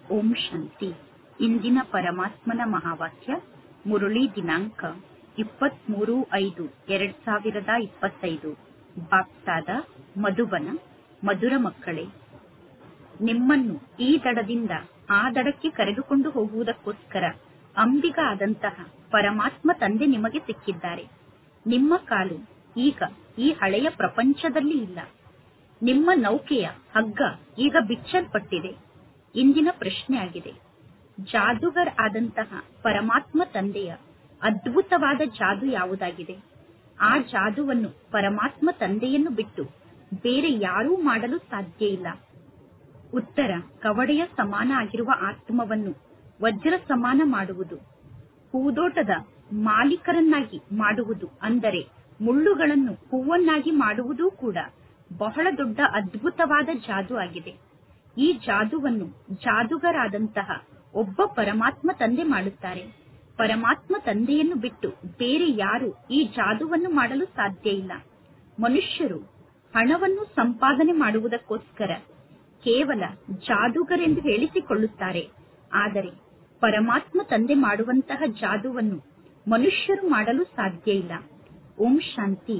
ಓಂ ಶಾಂತಿ ಇಂದಿನ ಪರಮಾತ್ಮನ ಮಹಾವಾಕ್ಯ ಮುರಳಿ ದಿನಾಂಕ ಇಪ್ಪತ್ಮೂರು ಐದು ಎರಡ್ ಸಾವಿರದ ಇಪ್ಪತ್ತೈದು ಬಾಪ್ತಾದ ಮಧುಬನ ಮಧುರ ಮಕ್ಕಳೇ ನಿಮ್ಮನ್ನು ಈ ದಡದಿಂದ ಆ ದಡಕ್ಕೆ ಕರೆದುಕೊಂಡು ಹೋಗುವುದಕ್ಕೋಸ್ಕರ ಅಂಬಿಗ ಆದಂತಹ ಪರಮಾತ್ಮ ತಂದೆ ನಿಮಗೆ ಸಿಕ್ಕಿದ್ದಾರೆ ನಿಮ್ಮ ಕಾಲು ಈಗ ಈ ಹಳೆಯ ಪ್ರಪಂಚದಲ್ಲಿ ಇಲ್ಲ ನಿಮ್ಮ ನೌಕೆಯ ಹಗ್ಗ ಈಗ ಬಿಚ್ಚಲ್ಪಟ್ಟಿದೆ ಇಂದಿನ ಪ್ರಶ್ನೆ ಆಗಿದೆ ಜಾದುಗರ್ ಆದಂತಹ ಪರಮಾತ್ಮ ತಂದೆಯ ಅದ್ಭುತವಾದ ಜಾದು ಯಾವುದಾಗಿದೆ ಆ ಜಾದುವನ್ನು ಪರಮಾತ್ಮ ತಂದೆಯನ್ನು ಬಿಟ್ಟು ಬೇರೆ ಯಾರೂ ಮಾಡಲು ಸಾಧ್ಯ ಇಲ್ಲ ಉತ್ತರ ಕವಡೆಯ ಸಮಾನ ಆಗಿರುವ ಆತ್ಮವನ್ನು ವಜ್ರ ಸಮಾನ ಮಾಡುವುದು ಹೂದೋಟದ ಮಾಲೀಕರನ್ನಾಗಿ ಮಾಡುವುದು ಅಂದರೆ ಮುಳ್ಳುಗಳನ್ನು ಹೂವನ್ನಾಗಿ ಮಾಡುವುದೂ ಕೂಡ ಬಹಳ ದೊಡ್ಡ ಅದ್ಭುತವಾದ ಜಾದು ಆಗಿದೆ ಈ ಜಾದುವನ್ನು ಜಾದುಗರಾದಂತಹ ಒಬ್ಬ ಪರಮಾತ್ಮ ತಂದೆ ಮಾಡುತ್ತಾರೆ ಪರಮಾತ್ಮ ತಂದೆಯನ್ನು ಬಿಟ್ಟು ಬೇರೆ ಯಾರು ಈ ಜಾದುವನ್ನು ಮಾಡಲು ಸಾಧ್ಯ ಇಲ್ಲ ಮನುಷ್ಯರು ಹಣವನ್ನು ಸಂಪಾದನೆ ಮಾಡುವುದಕ್ಕೋಸ್ಕರ ಕೇವಲ ಜಾದೂಗರೆಂದು ಹೇಳಿಸಿಕೊಳ್ಳುತ್ತಾರೆ ಆದರೆ ಪರಮಾತ್ಮ ತಂದೆ ಮಾಡುವಂತಹ ಜಾದುವನ್ನು ಮನುಷ್ಯರು ಮಾಡಲು ಸಾಧ್ಯ ಇಲ್ಲ ಓಂ ಶಾಂತಿ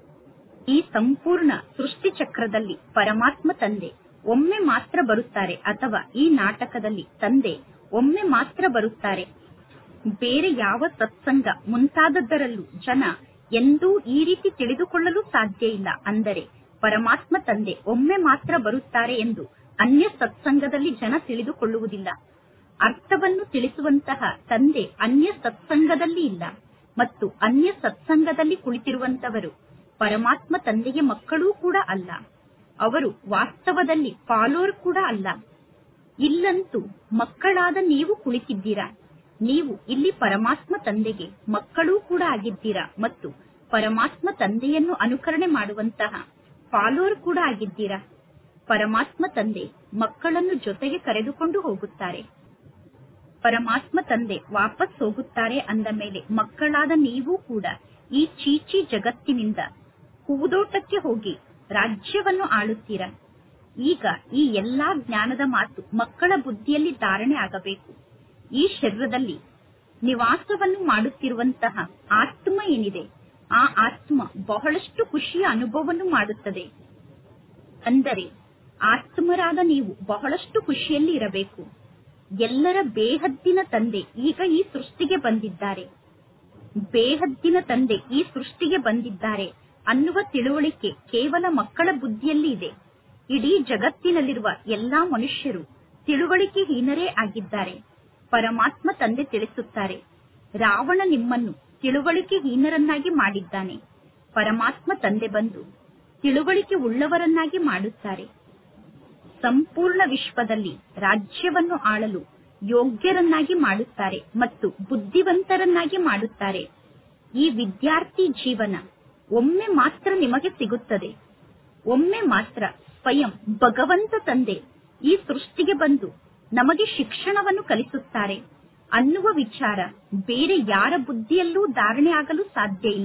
ಈ ಸಂಪೂರ್ಣ ಸೃಷ್ಟಿ ಚಕ್ರದಲ್ಲಿ ಪರಮಾತ್ಮ ತಂದೆ ಒಮ್ಮೆ ಮಾತ್ರ ಬರುತ್ತಾರೆ ಅಥವಾ ಈ ನಾಟಕದಲ್ಲಿ ತಂದೆ ಒಮ್ಮೆ ಮಾತ್ರ ಬರುತ್ತಾರೆ ಬೇರೆ ಯಾವ ಸತ್ಸಂಗ ಮುಂತಾದದ್ದರಲ್ಲೂ ಜನ ಎಂದೂ ಈ ರೀತಿ ತಿಳಿದುಕೊಳ್ಳಲು ಸಾಧ್ಯ ಇಲ್ಲ ಅಂದರೆ ಪರಮಾತ್ಮ ತಂದೆ ಒಮ್ಮೆ ಮಾತ್ರ ಬರುತ್ತಾರೆ ಎಂದು ಅನ್ಯ ಸತ್ಸಂಗದಲ್ಲಿ ಜನ ತಿಳಿದುಕೊಳ್ಳುವುದಿಲ್ಲ ಅರ್ಥವನ್ನು ತಿಳಿಸುವಂತಹ ತಂದೆ ಅನ್ಯ ಸತ್ಸಂಗದಲ್ಲಿ ಇಲ್ಲ ಮತ್ತು ಅನ್ಯ ಸತ್ಸಂಗದಲ್ಲಿ ಕುಳಿತಿರುವಂತವರು ಪರಮಾತ್ಮ ತಂದೆಗೆ ಮಕ್ಕಳೂ ಕೂಡ ಅಲ್ಲ ಅವರು ವಾಸ್ತವದಲ್ಲಿ ಫಾಲೋವರ್ ಕೂಡ ಅಲ್ಲ ಇಲ್ಲಂತೂ ಮಕ್ಕಳಾದ ನೀವು ಕುಳಿತಿದ್ದೀರಾ ನೀವು ಇಲ್ಲಿ ಪರಮಾತ್ಮ ತಂದೆಗೆ ಮಕ್ಕಳೂ ಕೂಡ ಆಗಿದ್ದೀರಾ ಮತ್ತು ಪರಮಾತ್ಮ ತಂದೆಯನ್ನು ಅನುಕರಣೆ ಮಾಡುವಂತಹ ಫಾಲೋವರ್ ಕೂಡ ಆಗಿದ್ದೀರಾ ಪರಮಾತ್ಮ ತಂದೆ ಮಕ್ಕಳನ್ನು ಜೊತೆಗೆ ಕರೆದುಕೊಂಡು ಹೋಗುತ್ತಾರೆ ಪರಮಾತ್ಮ ತಂದೆ ವಾಪಸ್ ಹೋಗುತ್ತಾರೆ ಅಂದ ಮೇಲೆ ಮಕ್ಕಳಾದ ನೀವು ಕೂಡ ಈ ಚೀಚಿ ಜಗತ್ತಿನಿಂದ ಹೂದೋಟಕ್ಕೆ ಹೋಗಿ ರಾಜ್ಯವನ್ನು ಆಳುತ್ತೀರಾ ಈಗ ಈ ಎಲ್ಲಾ ಜ್ಞಾನದ ಮಾತು ಮಕ್ಕಳ ಬುದ್ಧಿಯಲ್ಲಿ ಧಾರಣೆ ಆಗಬೇಕು ಈ ಶರೀರದಲ್ಲಿ ನಿವಾಸವನ್ನು ಮಾಡುತ್ತಿರುವಂತಹ ಆತ್ಮ ಏನಿದೆ ಆ ಆತ್ಮ ಬಹಳಷ್ಟು ಖುಷಿಯ ಅನುಭವವನ್ನು ಮಾಡುತ್ತದೆ ಅಂದರೆ ಆತ್ಮರಾದ ನೀವು ಬಹಳಷ್ಟು ಖುಷಿಯಲ್ಲಿ ಇರಬೇಕು ಎಲ್ಲರ ಬೇಹದ್ದಿನ ತಂದೆ ಈಗ ಈ ಸೃಷ್ಟಿಗೆ ಬಂದಿದ್ದಾರೆ ಬೇಹದ್ದಿನ ತಂದೆ ಈ ಸೃಷ್ಟಿಗೆ ಬಂದಿದ್ದಾರೆ ಅನ್ನುವ ತಿಳುವಳಿಕೆ ಕೇವಲ ಮಕ್ಕಳ ಬುದ್ಧಿಯಲ್ಲಿ ಇದೆ ಇಡೀ ಜಗತ್ತಿನಲ್ಲಿರುವ ಎಲ್ಲಾ ಮನುಷ್ಯರು ತಿಳುವಳಿಕೆ ಹೀನರೇ ಆಗಿದ್ದಾರೆ ಪರಮಾತ್ಮ ತಂದೆ ತಿಳಿಸುತ್ತಾರೆ ರಾವಣ ನಿಮ್ಮನ್ನು ತಿಳುವಳಿಕೆ ಹೀನರನ್ನಾಗಿ ಮಾಡಿದ್ದಾನೆ ಪರಮಾತ್ಮ ತಂದೆ ಬಂದು ತಿಳುವಳಿಕೆ ಉಳ್ಳವರನ್ನಾಗಿ ಮಾಡುತ್ತಾರೆ ಸಂಪೂರ್ಣ ವಿಶ್ವದಲ್ಲಿ ರಾಜ್ಯವನ್ನು ಆಳಲು ಯೋಗ್ಯರನ್ನಾಗಿ ಮಾಡುತ್ತಾರೆ ಮತ್ತು ಬುದ್ಧಿವಂತರನ್ನಾಗಿ ಮಾಡುತ್ತಾರೆ ಈ ವಿದ್ಯಾರ್ಥಿ ಜೀವನ ಒಮ್ಮೆ ಮಾತ್ರ ನಿಮಗೆ ಸಿಗುತ್ತದೆ ಒಮ್ಮೆ ಮಾತ್ರ ಸ್ವಯಂ ಭಗವಂತ ತಂದೆ ಈ ಸೃಷ್ಟಿಗೆ ಬಂದು ನಮಗೆ ಶಿಕ್ಷಣವನ್ನು ಕಲಿಸುತ್ತಾರೆ ಅನ್ನುವ ವಿಚಾರ ಬೇರೆ ಯಾರ ಬುದ್ಧಿಯಲ್ಲೂ ಧಾರಣೆ ಆಗಲು ಸಾಧ್ಯ ಇಲ್ಲ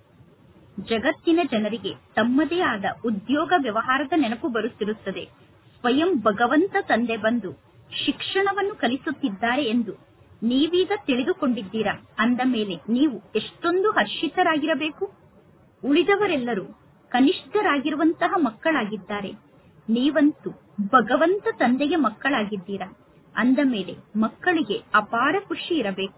ಜಗತ್ತಿನ ಜನರಿಗೆ ತಮ್ಮದೇ ಆದ ಉದ್ಯೋಗ ವ್ಯವಹಾರದ ನೆನಪು ಬರುತ್ತಿರುತ್ತದೆ ಸ್ವಯಂ ಭಗವಂತ ತಂದೆ ಬಂದು ಶಿಕ್ಷಣವನ್ನು ಕಲಿಸುತ್ತಿದ್ದಾರೆ ಎಂದು ನೀವೀಗ ತಿಳಿದುಕೊಂಡಿದ್ದೀರಾ ಅಂದ ಮೇಲೆ ನೀವು ಎಷ್ಟೊಂದು ಹರ್ಷಿತರಾಗಿರಬೇಕು ಉಳಿದವರೆಲ್ಲರೂ ಕನಿಷ್ಠರಾಗಿರುವಂತಹ ಮಕ್ಕಳಾಗಿದ್ದಾರೆ ನೀವಂತೂ ಭಗವಂತ ತಂದೆಗೆ ಮಕ್ಕಳಾಗಿದ್ದೀರಾ ಅಂದ ಮೇಲೆ ಮಕ್ಕಳಿಗೆ ಅಪಾರ ಖುಷಿ ಇರಬೇಕು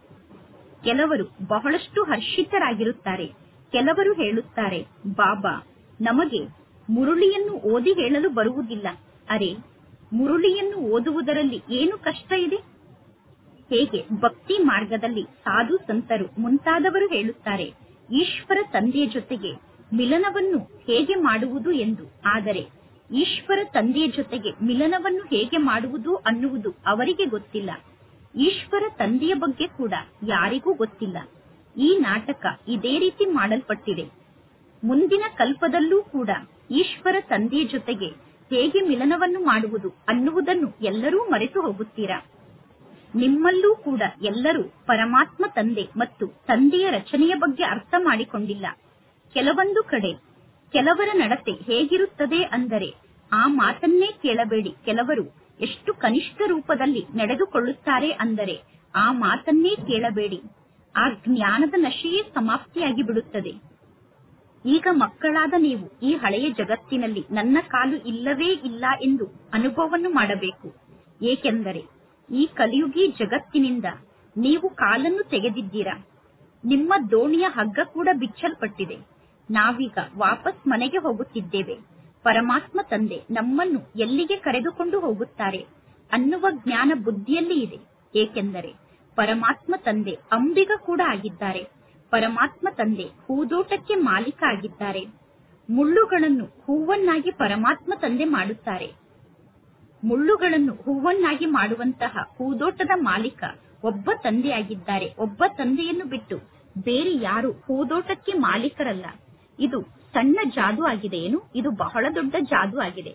ಕೆಲವರು ಬಹಳಷ್ಟು ಹರ್ಷಿತರಾಗಿರುತ್ತಾರೆ ಕೆಲವರು ಹೇಳುತ್ತಾರೆ ಬಾಬಾ ನಮಗೆ ಮುರುಳಿಯನ್ನು ಓದಿ ಹೇಳಲು ಬರುವುದಿಲ್ಲ ಅರೆ ಮುರುಳಿಯನ್ನು ಓದುವುದರಲ್ಲಿ ಏನು ಕಷ್ಟ ಇದೆ ಹೇಗೆ ಭಕ್ತಿ ಮಾರ್ಗದಲ್ಲಿ ಸಾಧು ಸಂತರು ಮುಂತಾದವರು ಹೇಳುತ್ತಾರೆ ಈಶ್ವರ ತಂದೆಯ ಜೊತೆಗೆ ಮಿಲನವನ್ನು ಹೇಗೆ ಮಾಡುವುದು ಎಂದು ಆದರೆ ಈಶ್ವರ ತಂದೆಯ ಜೊತೆಗೆ ಮಿಲನವನ್ನು ಹೇಗೆ ಮಾಡುವುದು ಅನ್ನುವುದು ಅವರಿಗೆ ಗೊತ್ತಿಲ್ಲ ಈಶ್ವರ ತಂದೆಯ ಬಗ್ಗೆ ಕೂಡ ಯಾರಿಗೂ ಗೊತ್ತಿಲ್ಲ ಈ ನಾಟಕ ಇದೇ ರೀತಿ ಮಾಡಲ್ಪಟ್ಟಿದೆ ಮುಂದಿನ ಕಲ್ಪದಲ್ಲೂ ಕೂಡ ಈಶ್ವರ ತಂದೆಯ ಜೊತೆಗೆ ಹೇಗೆ ಮಿಲನವನ್ನು ಮಾಡುವುದು ಅನ್ನುವುದನ್ನು ಎಲ್ಲರೂ ಮರೆತು ಹೋಗುತ್ತೀರಾ ನಿಮ್ಮಲ್ಲೂ ಕೂಡ ಎಲ್ಲರೂ ಪರಮಾತ್ಮ ತಂದೆ ಮತ್ತು ತಂದೆಯ ರಚನೆಯ ಬಗ್ಗೆ ಅರ್ಥ ಮಾಡಿಕೊಂಡಿಲ್ಲ ಕೆಲವೊಂದು ಕಡೆ ಕೆಲವರ ನಡತೆ ಹೇಗಿರುತ್ತದೆ ಅಂದರೆ ಆ ಮಾತನ್ನೇ ಕೇಳಬೇಡಿ ಕೆಲವರು ಎಷ್ಟು ಕನಿಷ್ಠ ರೂಪದಲ್ಲಿ ನಡೆದುಕೊಳ್ಳುತ್ತಾರೆ ಅಂದರೆ ಆ ಮಾತನ್ನೇ ಕೇಳಬೇಡಿ ಆ ಜ್ಞಾನದ ನಶೆಯೇ ಸಮಾಪ್ತಿಯಾಗಿ ಬಿಡುತ್ತದೆ ಈಗ ಮಕ್ಕಳಾದ ನೀವು ಈ ಹಳೆಯ ಜಗತ್ತಿನಲ್ಲಿ ನನ್ನ ಕಾಲು ಇಲ್ಲವೇ ಇಲ್ಲ ಎಂದು ಅನುಭವವನ್ನು ಮಾಡಬೇಕು ಏಕೆಂದರೆ ಈ ಕಲಿಯುಗಿ ಜಗತ್ತಿನಿಂದ ನೀವು ಕಾಲನ್ನು ತೆಗೆದಿದ್ದೀರಾ ನಿಮ್ಮ ದೋಣಿಯ ಹಗ್ಗ ಕೂಡ ಬಿಚ್ಚಲ್ಪಟ್ಟಿದೆ ನಾವೀಗ ವಾಪಸ್ ಮನೆಗೆ ಹೋಗುತ್ತಿದ್ದೇವೆ ಪರಮಾತ್ಮ ತಂದೆ ನಮ್ಮನ್ನು ಎಲ್ಲಿಗೆ ಕರೆದುಕೊಂಡು ಹೋಗುತ್ತಾರೆ ಅನ್ನುವ ಜ್ಞಾನ ಬುದ್ಧಿಯಲ್ಲಿ ಇದೆ ಏಕೆಂದರೆ ಪರಮಾತ್ಮ ತಂದೆ ಅಂಬಿಗ ಕೂಡ ಆಗಿದ್ದಾರೆ ಪರಮಾತ್ಮ ತಂದೆ ಹೂದೋಟಕ್ಕೆ ಮಾಲೀಕ ಆಗಿದ್ದಾರೆ ಮುಳ್ಳುಗಳನ್ನು ಹೂವನ್ನಾಗಿ ಪರಮಾತ್ಮ ತಂದೆ ಮಾಡುತ್ತಾರೆ ಮುಳ್ಳುಗಳನ್ನು ಹೂವನ್ನಾಗಿ ಮಾಡುವಂತಹ ಹೂದೋಟದ ಮಾಲೀಕ ಒಬ್ಬ ತಂದೆಯಾಗಿದ್ದಾರೆ ಒಬ್ಬ ತಂದೆಯನ್ನು ಬಿಟ್ಟು ಬೇರೆ ಯಾರು ಹೂದೋಟಕ್ಕೆ ಮಾಲೀಕರಲ್ಲ ಇದು ಸಣ್ಣ ಜಾದು ಆಗಿದೆ ಏನು ಇದು ಬಹಳ ದೊಡ್ಡ ಜಾದು ಆಗಿದೆ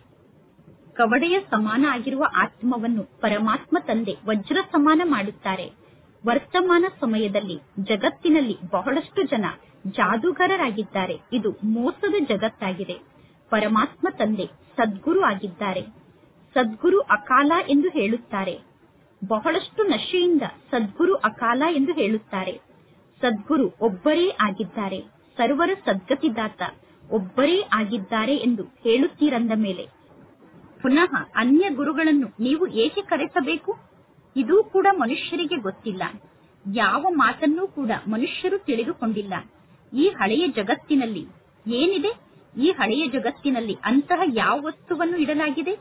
ಕವಡೆಯ ಸಮಾನ ಆಗಿರುವ ಆತ್ಮವನ್ನು ಪರಮಾತ್ಮ ತಂದೆ ವಜ್ರ ಸಮಾನ ಮಾಡುತ್ತಾರೆ ವರ್ತಮಾನ ಸಮಯದಲ್ಲಿ ಜಗತ್ತಿನಲ್ಲಿ ಬಹಳಷ್ಟು ಜನ ಜಾದೂಗಾರರಾಗಿದ್ದಾರೆ ಇದು ಮೋಸದ ಜಗತ್ತಾಗಿದೆ ಪರಮಾತ್ಮ ತಂದೆ ಸದ್ಗುರು ಆಗಿದ್ದಾರೆ ಸದ್ಗುರು ಅಕಾಲ ಎಂದು ಹೇಳುತ್ತಾರೆ ಬಹಳಷ್ಟು ನಶೆಯಿಂದ ಸದ್ಗುರು ಅಕಾಲ ಎಂದು ಹೇಳುತ್ತಾರೆ ಸದ್ಗುರು ಒಬ್ಬರೇ ಆಗಿದ್ದಾರೆ ಸರ್ವರ ಸದ್ಗತಿದಾತ ಒಬ್ಬರೇ ಆಗಿದ್ದಾರೆ ಎಂದು ಹೇಳುತ್ತೀರಂದ ಮೇಲೆ ಪುನಃ ಅನ್ಯ ಗುರುಗಳನ್ನು ನೀವು ಏಕೆ ಕರೆಸಬೇಕು ಇದೂ ಕೂಡ ಮನುಷ್ಯರಿಗೆ ಗೊತ್ತಿಲ್ಲ ಯಾವ ಮಾತನ್ನೂ ಕೂಡ ಮನುಷ್ಯರು ತಿಳಿದುಕೊಂಡಿಲ್ಲ ಈ ಹಳೆಯ ಜಗತ್ತಿನಲ್ಲಿ ಏನಿದೆ ಈ ಹಳೆಯ ಜಗತ್ತಿನಲ್ಲಿ ಅಂತಹ ಯಾವ ವಸ್ತುವನ್ನು ಇಡಲಾಗಿದೆ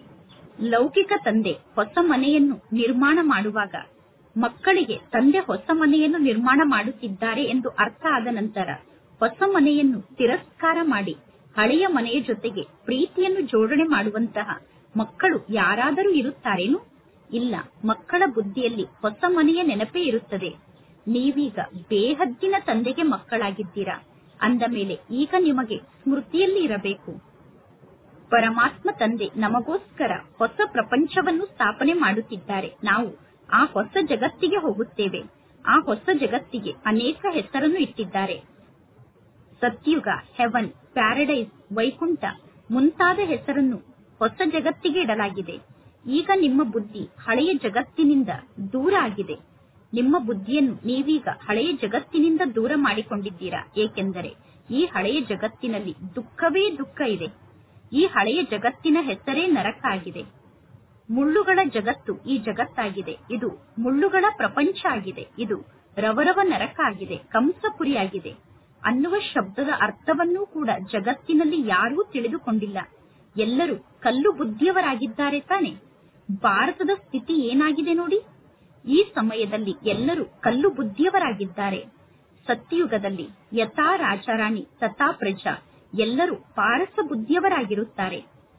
ಲೌಕಿಕ ತಂದೆ ಹೊಸ ಮನೆಯನ್ನು ನಿರ್ಮಾಣ ಮಾಡುವಾಗ ಮಕ್ಕಳಿಗೆ ತಂದೆ ಹೊಸ ಮನೆಯನ್ನು ನಿರ್ಮಾಣ ಮಾಡುತ್ತಿದ್ದಾರೆ ಎಂದು ಅರ್ಥ ಆದ ನಂತರ ಹೊಸ ಮನೆಯನ್ನು ತಿರಸ್ಕಾರ ಮಾಡಿ ಹಳೆಯ ಮನೆಯ ಜೊತೆಗೆ ಪ್ರೀತಿಯನ್ನು ಜೋಡಣೆ ಮಾಡುವಂತಹ ಮಕ್ಕಳು ಯಾರಾದರೂ ಇರುತ್ತಾರೇನು ಇಲ್ಲ ಮಕ್ಕಳ ಬುದ್ಧಿಯಲ್ಲಿ ಹೊಸ ಮನೆಯ ನೆನಪೇ ಇರುತ್ತದೆ ನೀವೀಗ ಬೇಹದ್ದಿನ ತಂದೆಗೆ ಮಕ್ಕಳಾಗಿದ್ದೀರಾ ಅಂದ ಮೇಲೆ ಈಗ ನಿಮಗೆ ಸ್ಮೃತಿಯಲ್ಲಿ ಇರಬೇಕು ಪರಮಾತ್ಮ ತಂದೆ ನಮಗೋಸ್ಕರ ಹೊಸ ಪ್ರಪಂಚವನ್ನು ಸ್ಥಾಪನೆ ಮಾಡುತ್ತಿದ್ದಾರೆ ನಾವು ಆ ಹೊಸ ಜಗತ್ತಿಗೆ ಹೋಗುತ್ತೇವೆ ಆ ಹೊಸ ಜಗತ್ತಿಗೆ ಅನೇಕ ಹೆಸರನ್ನು ಇಟ್ಟಿದ್ದಾರೆ ಸತ್ಯುಗ ಹೆವನ್ ಪ್ಯಾರಡೈಸ್ ವೈಕುಂಠ ಮುಂತಾದ ಹೆಸರನ್ನು ಹೊಸ ಜಗತ್ತಿಗೆ ಇಡಲಾಗಿದೆ ಈಗ ನಿಮ್ಮ ಬುದ್ಧಿ ಹಳೆಯ ಜಗತ್ತಿನಿಂದ ದೂರ ಆಗಿದೆ ನಿಮ್ಮ ಬುದ್ಧಿಯನ್ನು ನೀವೀಗ ಹಳೆಯ ಜಗತ್ತಿನಿಂದ ದೂರ ಮಾಡಿಕೊಂಡಿದ್ದೀರಾ ಏಕೆಂದರೆ ಈ ಹಳೆಯ ಜಗತ್ತಿನಲ್ಲಿ ದುಃಖವೇ ದುಃಖ ಇದೆ ಈ ಹಳೆಯ ಜಗತ್ತಿನ ಹೆಸರೇ ನರಕ ಆಗಿದೆ ಮುಳ್ಳುಗಳ ಜಗತ್ತು ಈ ಜಗತ್ತಾಗಿದೆ ಇದು ಮುಳ್ಳುಗಳ ಪ್ರಪಂಚ ಆಗಿದೆ ಇದು ರವರವ ನರಕ ಆಗಿದೆ ಕಂಸಪುರಿಯಾಗಿದೆ ಅನ್ನುವ ಶಬ್ದದ ಅರ್ಥವನ್ನೂ ಕೂಡ ಜಗತ್ತಿನಲ್ಲಿ ಯಾರೂ ತಿಳಿದುಕೊಂಡಿಲ್ಲ ಎಲ್ಲರೂ ಕಲ್ಲು ಬುದ್ಧಿಯವರಾಗಿದ್ದಾರೆ ತಾನೆ ಭಾರತದ ಸ್ಥಿತಿ ಏನಾಗಿದೆ ನೋಡಿ ಈ ಸಮಯದಲ್ಲಿ ಎಲ್ಲರೂ ಕಲ್ಲು ಬುದ್ಧಿಯವರಾಗಿದ್ದಾರೆ ಸತ್ಯಯುಗದಲ್ಲಿ ಯಥಾ ರಾಜಾರಾಣಿ ತಥಾ ಪ್ರಜಾ ಎಲ್ಲರೂ ಪಾರಸ ಬುದ್ಧಿಯವರಾಗಿರುತ್ತಾರೆ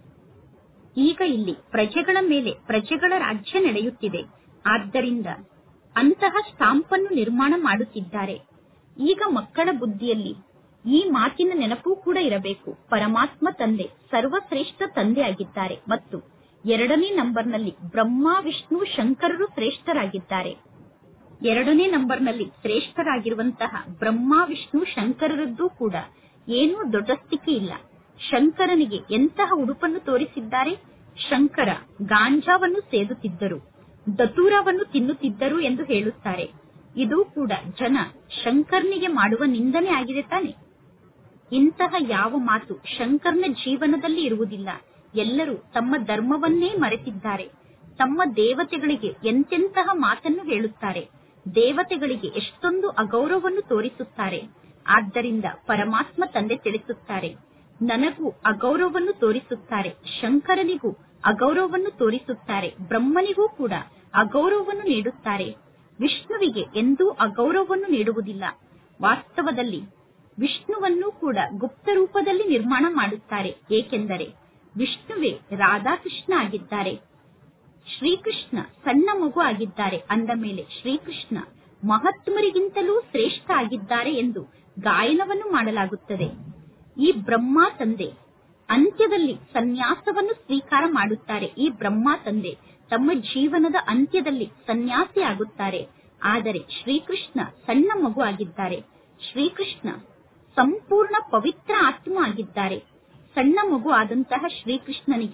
ಈಗ ಇಲ್ಲಿ ಪ್ರಜೆಗಳ ಮೇಲೆ ಪ್ರಜೆಗಳ ರಾಜ್ಯ ನಡೆಯುತ್ತಿದೆ ಆದ್ದರಿಂದ ಅಂತಹ ಸ್ಟಾಂಪ್ ಅನ್ನು ನಿರ್ಮಾಣ ಮಾಡುತ್ತಿದ್ದಾರೆ ಈಗ ಮಕ್ಕಳ ಬುದ್ಧಿಯಲ್ಲಿ ಈ ಮಾತಿನ ನೆನಪು ಕೂಡ ಇರಬೇಕು ಪರಮಾತ್ಮ ತಂದೆ ಸರ್ವಶ್ರೇಷ್ಠ ತಂದೆ ಆಗಿದ್ದಾರೆ ಮತ್ತು ಎರಡನೇ ನಂಬರ್ನಲ್ಲಿ ಬ್ರಹ್ಮ ವಿಷ್ಣು ಶಂಕರರು ಶ್ರೇಷ್ಠರಾಗಿದ್ದಾರೆ ಎರಡನೇ ನಂಬರ್ನಲ್ಲಿ ಶ್ರೇಷ್ಠರಾಗಿರುವಂತಹ ಬ್ರಹ್ಮ ವಿಷ್ಣು ಶಂಕರರದ್ದು ಕೂಡ ಏನೂ ದೊಡ್ಡಸ್ತಿಕೆ ಇಲ್ಲ ಶಂಕರನಿಗೆ ಎಂತಹ ಉಡುಪನ್ನು ತೋರಿಸಿದ್ದಾರೆ ಶಂಕರ ಗಾಂಜಾವನ್ನು ಸೇದುತ್ತಿದ್ದರು ದತೂರವನ್ನು ತಿನ್ನುತ್ತಿದ್ದರು ಎಂದು ಹೇಳುತ್ತಾರೆ ಇದು ಕೂಡ ಜನ ಶಂಕರ್ನಿಗೆ ಮಾಡುವ ನಿಂದನೆ ಆಗಿದೆ ತಾನೆ ಇಂತಹ ಯಾವ ಮಾತು ಶಂಕರ್ನ ಜೀವನದಲ್ಲಿ ಇರುವುದಿಲ್ಲ ಎಲ್ಲರೂ ತಮ್ಮ ಧರ್ಮವನ್ನೇ ಮರೆತಿದ್ದಾರೆ ತಮ್ಮ ದೇವತೆಗಳಿಗೆ ಎಂತೆಂತಹ ಮಾತನ್ನು ಹೇಳುತ್ತಾರೆ ದೇವತೆಗಳಿಗೆ ಎಷ್ಟೊಂದು ಅಗೌರವವನ್ನು ತೋರಿಸುತ್ತಾರೆ ಆದ್ದರಿಂದ ಪರಮಾತ್ಮ ತಂದೆ ತಿಳಿಸುತ್ತಾರೆ ನನಗೂ ಅಗೌರವವನ್ನು ತೋರಿಸುತ್ತಾರೆ ಶಂಕರನಿಗೂ ಅಗೌರವವನ್ನು ತೋರಿಸುತ್ತಾರೆ ಬ್ರಹ್ಮನಿಗೂ ಕೂಡ ಅಗೌರವವನ್ನು ನೀಡುತ್ತಾರೆ ವಿಷ್ಣುವಿಗೆ ಎಂದೂ ಅಗೌರವವನ್ನು ನೀಡುವುದಿಲ್ಲ ವಾಸ್ತವದಲ್ಲಿ ವಿಷ್ಣುವನ್ನು ಕೂಡ ಗುಪ್ತ ರೂಪದಲ್ಲಿ ನಿರ್ಮಾಣ ಮಾಡುತ್ತಾರೆ ಏಕೆಂದರೆ ವಿಷ್ಣುವೇ ರಾಧಾಕೃಷ್ಣ ಆಗಿದ್ದಾರೆ ಶ್ರೀಕೃಷ್ಣ ಸಣ್ಣ ಮಗು ಆಗಿದ್ದಾರೆ ಅಂದ ಮೇಲೆ ಶ್ರೀಕೃಷ್ಣ ಮಹಾತ್ಮರಿಗಿಂತಲೂ ಶ್ರೇಷ್ಠ ಆಗಿದ್ದಾರೆ ಎಂದು ಗಾಯನವನ್ನು ಮಾಡಲಾಗುತ್ತದೆ ಈ ಬ್ರಹ್ಮ ತಂದೆ ಅಂತ್ಯದಲ್ಲಿ ಸನ್ಯಾಸವನ್ನು ಸ್ವೀಕಾರ ಮಾಡುತ್ತಾರೆ ಈ ಬ್ರಹ್ಮ ತಂದೆ ತಮ್ಮ ಜೀವನದ ಅಂತ್ಯದಲ್ಲಿ ಸನ್ಯಾಸಿ ಆಗುತ್ತಾರೆ ಆದರೆ ಶ್ರೀಕೃಷ್ಣ ಸಣ್ಣ ಮಗು ಆಗಿದ್ದಾರೆ ಶ್ರೀಕೃಷ್ಣ ಸಂಪೂರ್ಣ ಪವಿತ್ರ ಆತ್ಮ ಆಗಿದ್ದಾರೆ ಸಣ್ಣ ಮಗು ಆದಂತಹ ಶ್ರೀಕೃಷ್ಣನಿಗೆ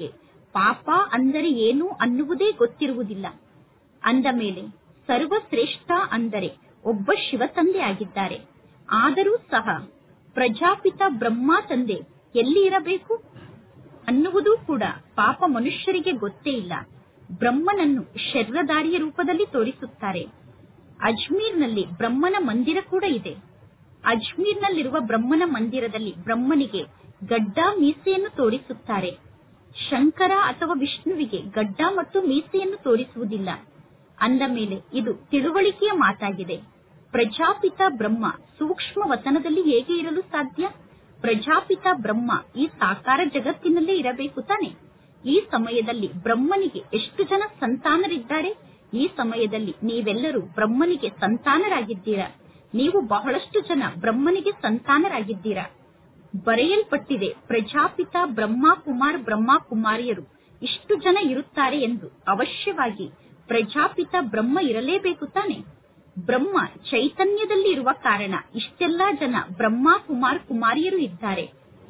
ಪಾಪ ಅಂದರೆ ಏನು ಅನ್ನುವುದೇ ಗೊತ್ತಿರುವುದಿಲ್ಲ ಅಂದ ಮೇಲೆ ಸರ್ವಶ್ರೇಷ್ಠ ಅಂದರೆ ಒಬ್ಬ ಶಿವ ತಂದೆ ಆಗಿದ್ದಾರೆ ಆದರೂ ಸಹ ಪ್ರಜಾಪಿತ ಬ್ರಹ್ಮ ತಂದೆ ಎಲ್ಲಿ ಇರಬೇಕು ಅನ್ನುವುದೂ ಕೂಡ ಪಾಪ ಮನುಷ್ಯರಿಗೆ ಗೊತ್ತೇ ಇಲ್ಲ ಬ್ರಹ್ಮನನ್ನು ಶರೀರಧಾರಿಯ ರೂಪದಲ್ಲಿ ತೋರಿಸುತ್ತಾರೆ ಅಜ್ಮೀರ್ನಲ್ಲಿ ಬ್ರಹ್ಮನ ಮಂದಿರ ಕೂಡ ಇದೆ ಅಜ್ಮೀರ್ನಲ್ಲಿರುವ ಬ್ರಹ್ಮನ ಮಂದಿರದಲ್ಲಿ ಬ್ರಹ್ಮನಿಗೆ ಗಡ್ಡ ಮೀಸೆಯನ್ನು ತೋರಿಸುತ್ತಾರೆ ಶಂಕರ ಅಥವಾ ವಿಷ್ಣುವಿಗೆ ಗಡ್ಡ ಮತ್ತು ಮೀಸೆಯನ್ನು ತೋರಿಸುವುದಿಲ್ಲ ಅಂದ ಮೇಲೆ ಇದು ತಿಳುವಳಿಕೆಯ ಮಾತಾಗಿದೆ ಪ್ರಜಾಪಿತ ಬ್ರಹ್ಮ ಸೂಕ್ಷ್ಮ ವತನದಲ್ಲಿ ಹೇಗೆ ಇರಲು ಸಾಧ್ಯ ಪ್ರಜಾಪಿತ ಬ್ರಹ್ಮ ಈ ಸಾಕಾರ ಜಗತ್ತಿನಲ್ಲೇ ಇರಬೇಕು ತಾನೆ ಈ ಸಮಯದಲ್ಲಿ ಬ್ರಹ್ಮನಿಗೆ ಎಷ್ಟು ಜನ ಸಂತಾನರಿದ್ದಾರೆ ಈ ಸಮಯದಲ್ಲಿ ನೀವೆಲ್ಲರೂ ಬ್ರಹ್ಮನಿಗೆ ಸಂತಾನರಾಗಿದ್ದೀರಾ ನೀವು ಬಹಳಷ್ಟು ಜನ ಬ್ರಹ್ಮನಿಗೆ ಸಂತಾನರಾಗಿದ್ದೀರಾ ಬರೆಯಲ್ಪಟ್ಟಿದೆ ಪ್ರಜಾಪಿತ ಬ್ರಹ್ಮ ಕುಮಾರ್ ಬ್ರಹ್ಮ ಕುಮಾರಿಯರು ಇಷ್ಟು ಜನ ಇರುತ್ತಾರೆ ಎಂದು ಅವಶ್ಯವಾಗಿ ಪ್ರಜಾಪಿತ ಬ್ರಹ್ಮ ಇರಲೇಬೇಕು ತಾನೆ ಬ್ರಹ್ಮ ಚೈತನ್ಯದಲ್ಲಿ ಇರುವ ಕಾರಣ ಇಷ್ಟೆಲ್ಲಾ ಜನ ಬ್ರಹ್ಮ ಕುಮಾರ್ ಕುಮಾರಿಯರು ಇದ್ದಾರೆ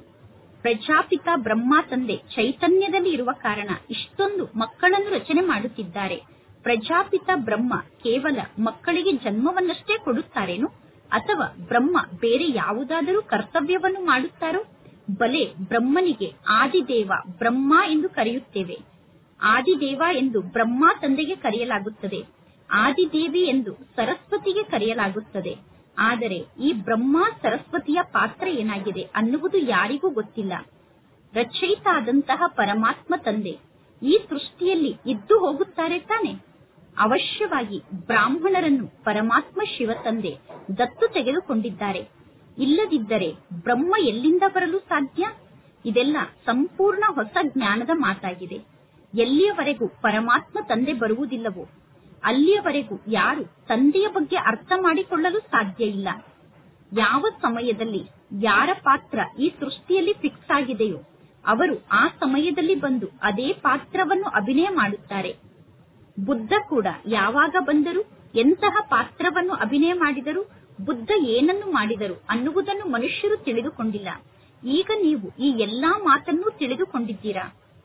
ಪ್ರಜಾಪಿತ ಬ್ರಹ್ಮ ತಂದೆ ಚೈತನ್ಯದಲ್ಲಿ ಇರುವ ಕಾರಣ ಇಷ್ಟೊಂದು ಮಕ್ಕಳನ್ನು ರಚನೆ ಮಾಡುತ್ತಿದ್ದಾರೆ ಪ್ರಜಾಪಿತ ಬ್ರಹ್ಮ ಕೇವಲ ಮಕ್ಕಳಿಗೆ ಜನ್ಮವನ್ನಷ್ಟೇ ಕೊಡುತ್ತಾರೇನು ಅಥವಾ ಬ್ರಹ್ಮ ಬೇರೆ ಯಾವುದಾದರೂ ಕರ್ತವ್ಯವನ್ನು ಮಾಡುತ್ತಾರೋ ಬಲೆ ಬ್ರಹ್ಮನಿಗೆ ಆದಿದೇವ ಬ್ರಹ್ಮ ಎಂದು ಕರೆಯುತ್ತೇವೆ ಆದಿದೇವ ಎಂದು ಬ್ರಹ್ಮ ತಂದೆಗೆ ಕರೆಯಲಾಗುತ್ತದೆ ಆದಿದೇವಿ ಎಂದು ಸರಸ್ವತಿಗೆ ಕರೆಯಲಾಗುತ್ತದೆ ಆದರೆ ಈ ಬ್ರಹ್ಮ ಸರಸ್ವತಿಯ ಪಾತ್ರ ಏನಾಗಿದೆ ಅನ್ನುವುದು ಯಾರಿಗೂ ಗೊತ್ತಿಲ್ಲ ರಚಯಿತ ಆದಂತಹ ಪರಮಾತ್ಮ ತಂದೆ ಈ ಸೃಷ್ಟಿಯಲ್ಲಿ ಇದ್ದು ಹೋಗುತ್ತಾರೆ ತಾನೆ ಅವಶ್ಯವಾಗಿ ಬ್ರಾಹ್ಮಣರನ್ನು ಪರಮಾತ್ಮ ಶಿವ ತಂದೆ ದತ್ತು ತೆಗೆದುಕೊಂಡಿದ್ದಾರೆ ಇಲ್ಲದಿದ್ದರೆ ಬ್ರಹ್ಮ ಎಲ್ಲಿಂದ ಬರಲು ಸಾಧ್ಯ ಇದೆಲ್ಲ ಸಂಪೂರ್ಣ ಹೊಸ ಜ್ಞಾನದ ಮಾತಾಗಿದೆ ಎಲ್ಲಿಯವರೆಗೂ ಪರಮಾತ್ಮ ತಂದೆ ಬರುವುದಿಲ್ಲವೋ ಅಲ್ಲಿಯವರೆಗೂ ಯಾರು ತಂದೆಯ ಬಗ್ಗೆ ಅರ್ಥ ಮಾಡಿಕೊಳ್ಳಲು ಸಾಧ್ಯ ಇಲ್ಲ ಯಾವ ಸಮಯದಲ್ಲಿ ಯಾರ ಪಾತ್ರ ಈ ಸೃಷ್ಟಿಯಲ್ಲಿ ಫಿಕ್ಸ್ ಆಗಿದೆಯೋ ಅವರು ಆ ಸಮಯದಲ್ಲಿ ಬಂದು ಅದೇ ಪಾತ್ರವನ್ನು ಅಭಿನಯ ಮಾಡುತ್ತಾರೆ ಬುದ್ಧ ಕೂಡ ಯಾವಾಗ ಬಂದರು ಎಂತಹ ಪಾತ್ರವನ್ನು ಅಭಿನಯ ಮಾಡಿದರು ಬುದ್ಧ ಏನನ್ನು ಮಾಡಿದರು ಅನ್ನುವುದನ್ನು ಮನುಷ್ಯರು ತಿಳಿದುಕೊಂಡಿಲ್ಲ ಈಗ ನೀವು ಈ ಎಲ್ಲಾ ಮಾತನ್ನು ತಿಳಿದುಕೊಂಡಿದ್ದೀರಾ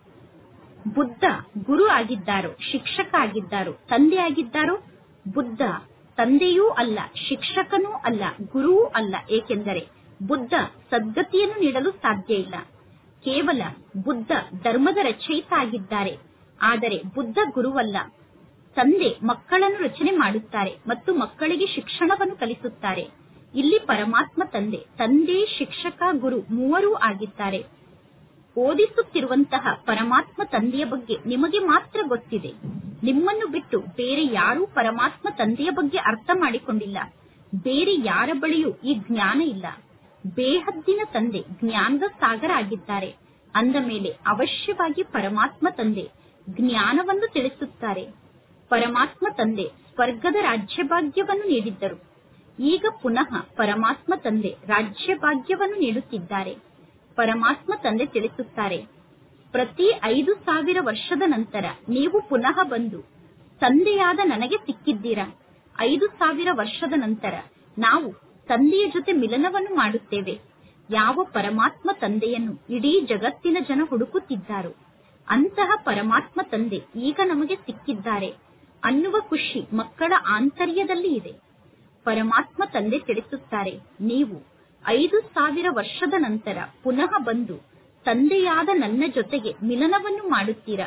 ಬುದ್ಧ ಗುರು ಆಗಿದ್ದಾರೋ ಶಿಕ್ಷಕ ಆಗಿದ್ದಾರೋ ತಂದೆ ಆಗಿದ್ದಾರೋ ಬುದ್ಧ ತಂದೆಯೂ ಅಲ್ಲ ಶಿಕ್ಷಕನೂ ಅಲ್ಲ ಗುರುವೂ ಅಲ್ಲ ಏಕೆಂದರೆ ಬುದ್ಧ ಸದ್ಗತಿಯನ್ನು ನೀಡಲು ಸಾಧ್ಯ ಇಲ್ಲ ಕೇವಲ ಬುದ್ಧ ಧರ್ಮದ ರಚಯಿತ ಆಗಿದ್ದಾರೆ ಆದರೆ ಬುದ್ಧ ಗುರುವಲ್ಲ ತಂದೆ ಮಕ್ಕಳನ್ನು ರಚನೆ ಮಾಡುತ್ತಾರೆ ಮತ್ತು ಮಕ್ಕಳಿಗೆ ಶಿಕ್ಷಣವನ್ನು ಕಲಿಸುತ್ತಾರೆ ಇಲ್ಲಿ ಪರಮಾತ್ಮ ತಂದೆ ತಂದೆ ಶಿಕ್ಷಕ ಗುರು ಮೂವರೂ ಆಗಿದ್ದಾರೆ ಓದಿಸುತ್ತಿರುವಂತಹ ಪರಮಾತ್ಮ ತಂದೆಯ ಬಗ್ಗೆ ನಿಮಗೆ ಮಾತ್ರ ಗೊತ್ತಿದೆ ನಿಮ್ಮನ್ನು ಬಿಟ್ಟು ಬೇರೆ ಯಾರೂ ಪರಮಾತ್ಮ ತಂದೆಯ ಬಗ್ಗೆ ಅರ್ಥ ಮಾಡಿಕೊಂಡಿಲ್ಲ ಬೇರೆ ಯಾರ ಬಳಿಯೂ ಈ ಜ್ಞಾನ ಇಲ್ಲ ಬೇಹದ್ದಿನ ತಂದೆ ಜ್ಞಾನದ ಸಾಗರ ಆಗಿದ್ದಾರೆ ಅಂದ ಮೇಲೆ ಅವಶ್ಯವಾಗಿ ಪರಮಾತ್ಮ ತಂದೆ ಜ್ಞಾನವನ್ನು ತಿಳಿಸುತ್ತಾರೆ ಪರಮಾತ್ಮ ತಂದೆ ಸ್ವರ್ಗದ ರಾಜ್ಯಭಾಗ್ಯವನ್ನು ನೀಡಿದ್ದರು ಈಗ ಪುನಃ ಪರಮಾತ್ಮ ತಂದೆ ರಾಜ್ಯಭಾಗ್ಯವನ್ನು ನೀಡುತ್ತಿದ್ದಾರೆ ಪರಮಾತ್ಮ ತಂದೆ ತಿಳಿಸುತ್ತಾರೆ ಪ್ರತಿ ಐದು ಸಾವಿರ ವರ್ಷದ ನಂತರ ನೀವು ಪುನಃ ಬಂದು ತಂದೆಯಾದ ನನಗೆ ಸಿಕ್ಕಿದ್ದೀರಾ ಐದು ಸಾವಿರ ವರ್ಷದ ನಂತರ ನಾವು ತಂದೆಯ ಜೊತೆ ಮಿಲನವನ್ನು ಮಾಡುತ್ತೇವೆ ಯಾವ ಪರಮಾತ್ಮ ತಂದೆಯನ್ನು ಇಡೀ ಜಗತ್ತಿನ ಜನ ಹುಡುಕುತ್ತಿದ್ದಾರೋ ಅಂತಹ ಪರಮಾತ್ಮ ತಂದೆ ಈಗ ನಮಗೆ ಸಿಕ್ಕಿದ್ದಾರೆ ಅನ್ನುವ ಖುಷಿ ಮಕ್ಕಳ ಆಂತರ್ಯದಲ್ಲಿ ಇದೆ ಪರಮಾತ್ಮ ತಂದೆ ತಿಳಿಸುತ್ತಾರೆ ನೀವು ಐದು ಸಾವಿರ ವರ್ಷದ ನಂತರ ಪುನಃ ಬಂದು ತಂದೆಯಾದ ನನ್ನ ಜೊತೆಗೆ ಮಿಲನವನ್ನು ಮಾಡುತ್ತೀರಾ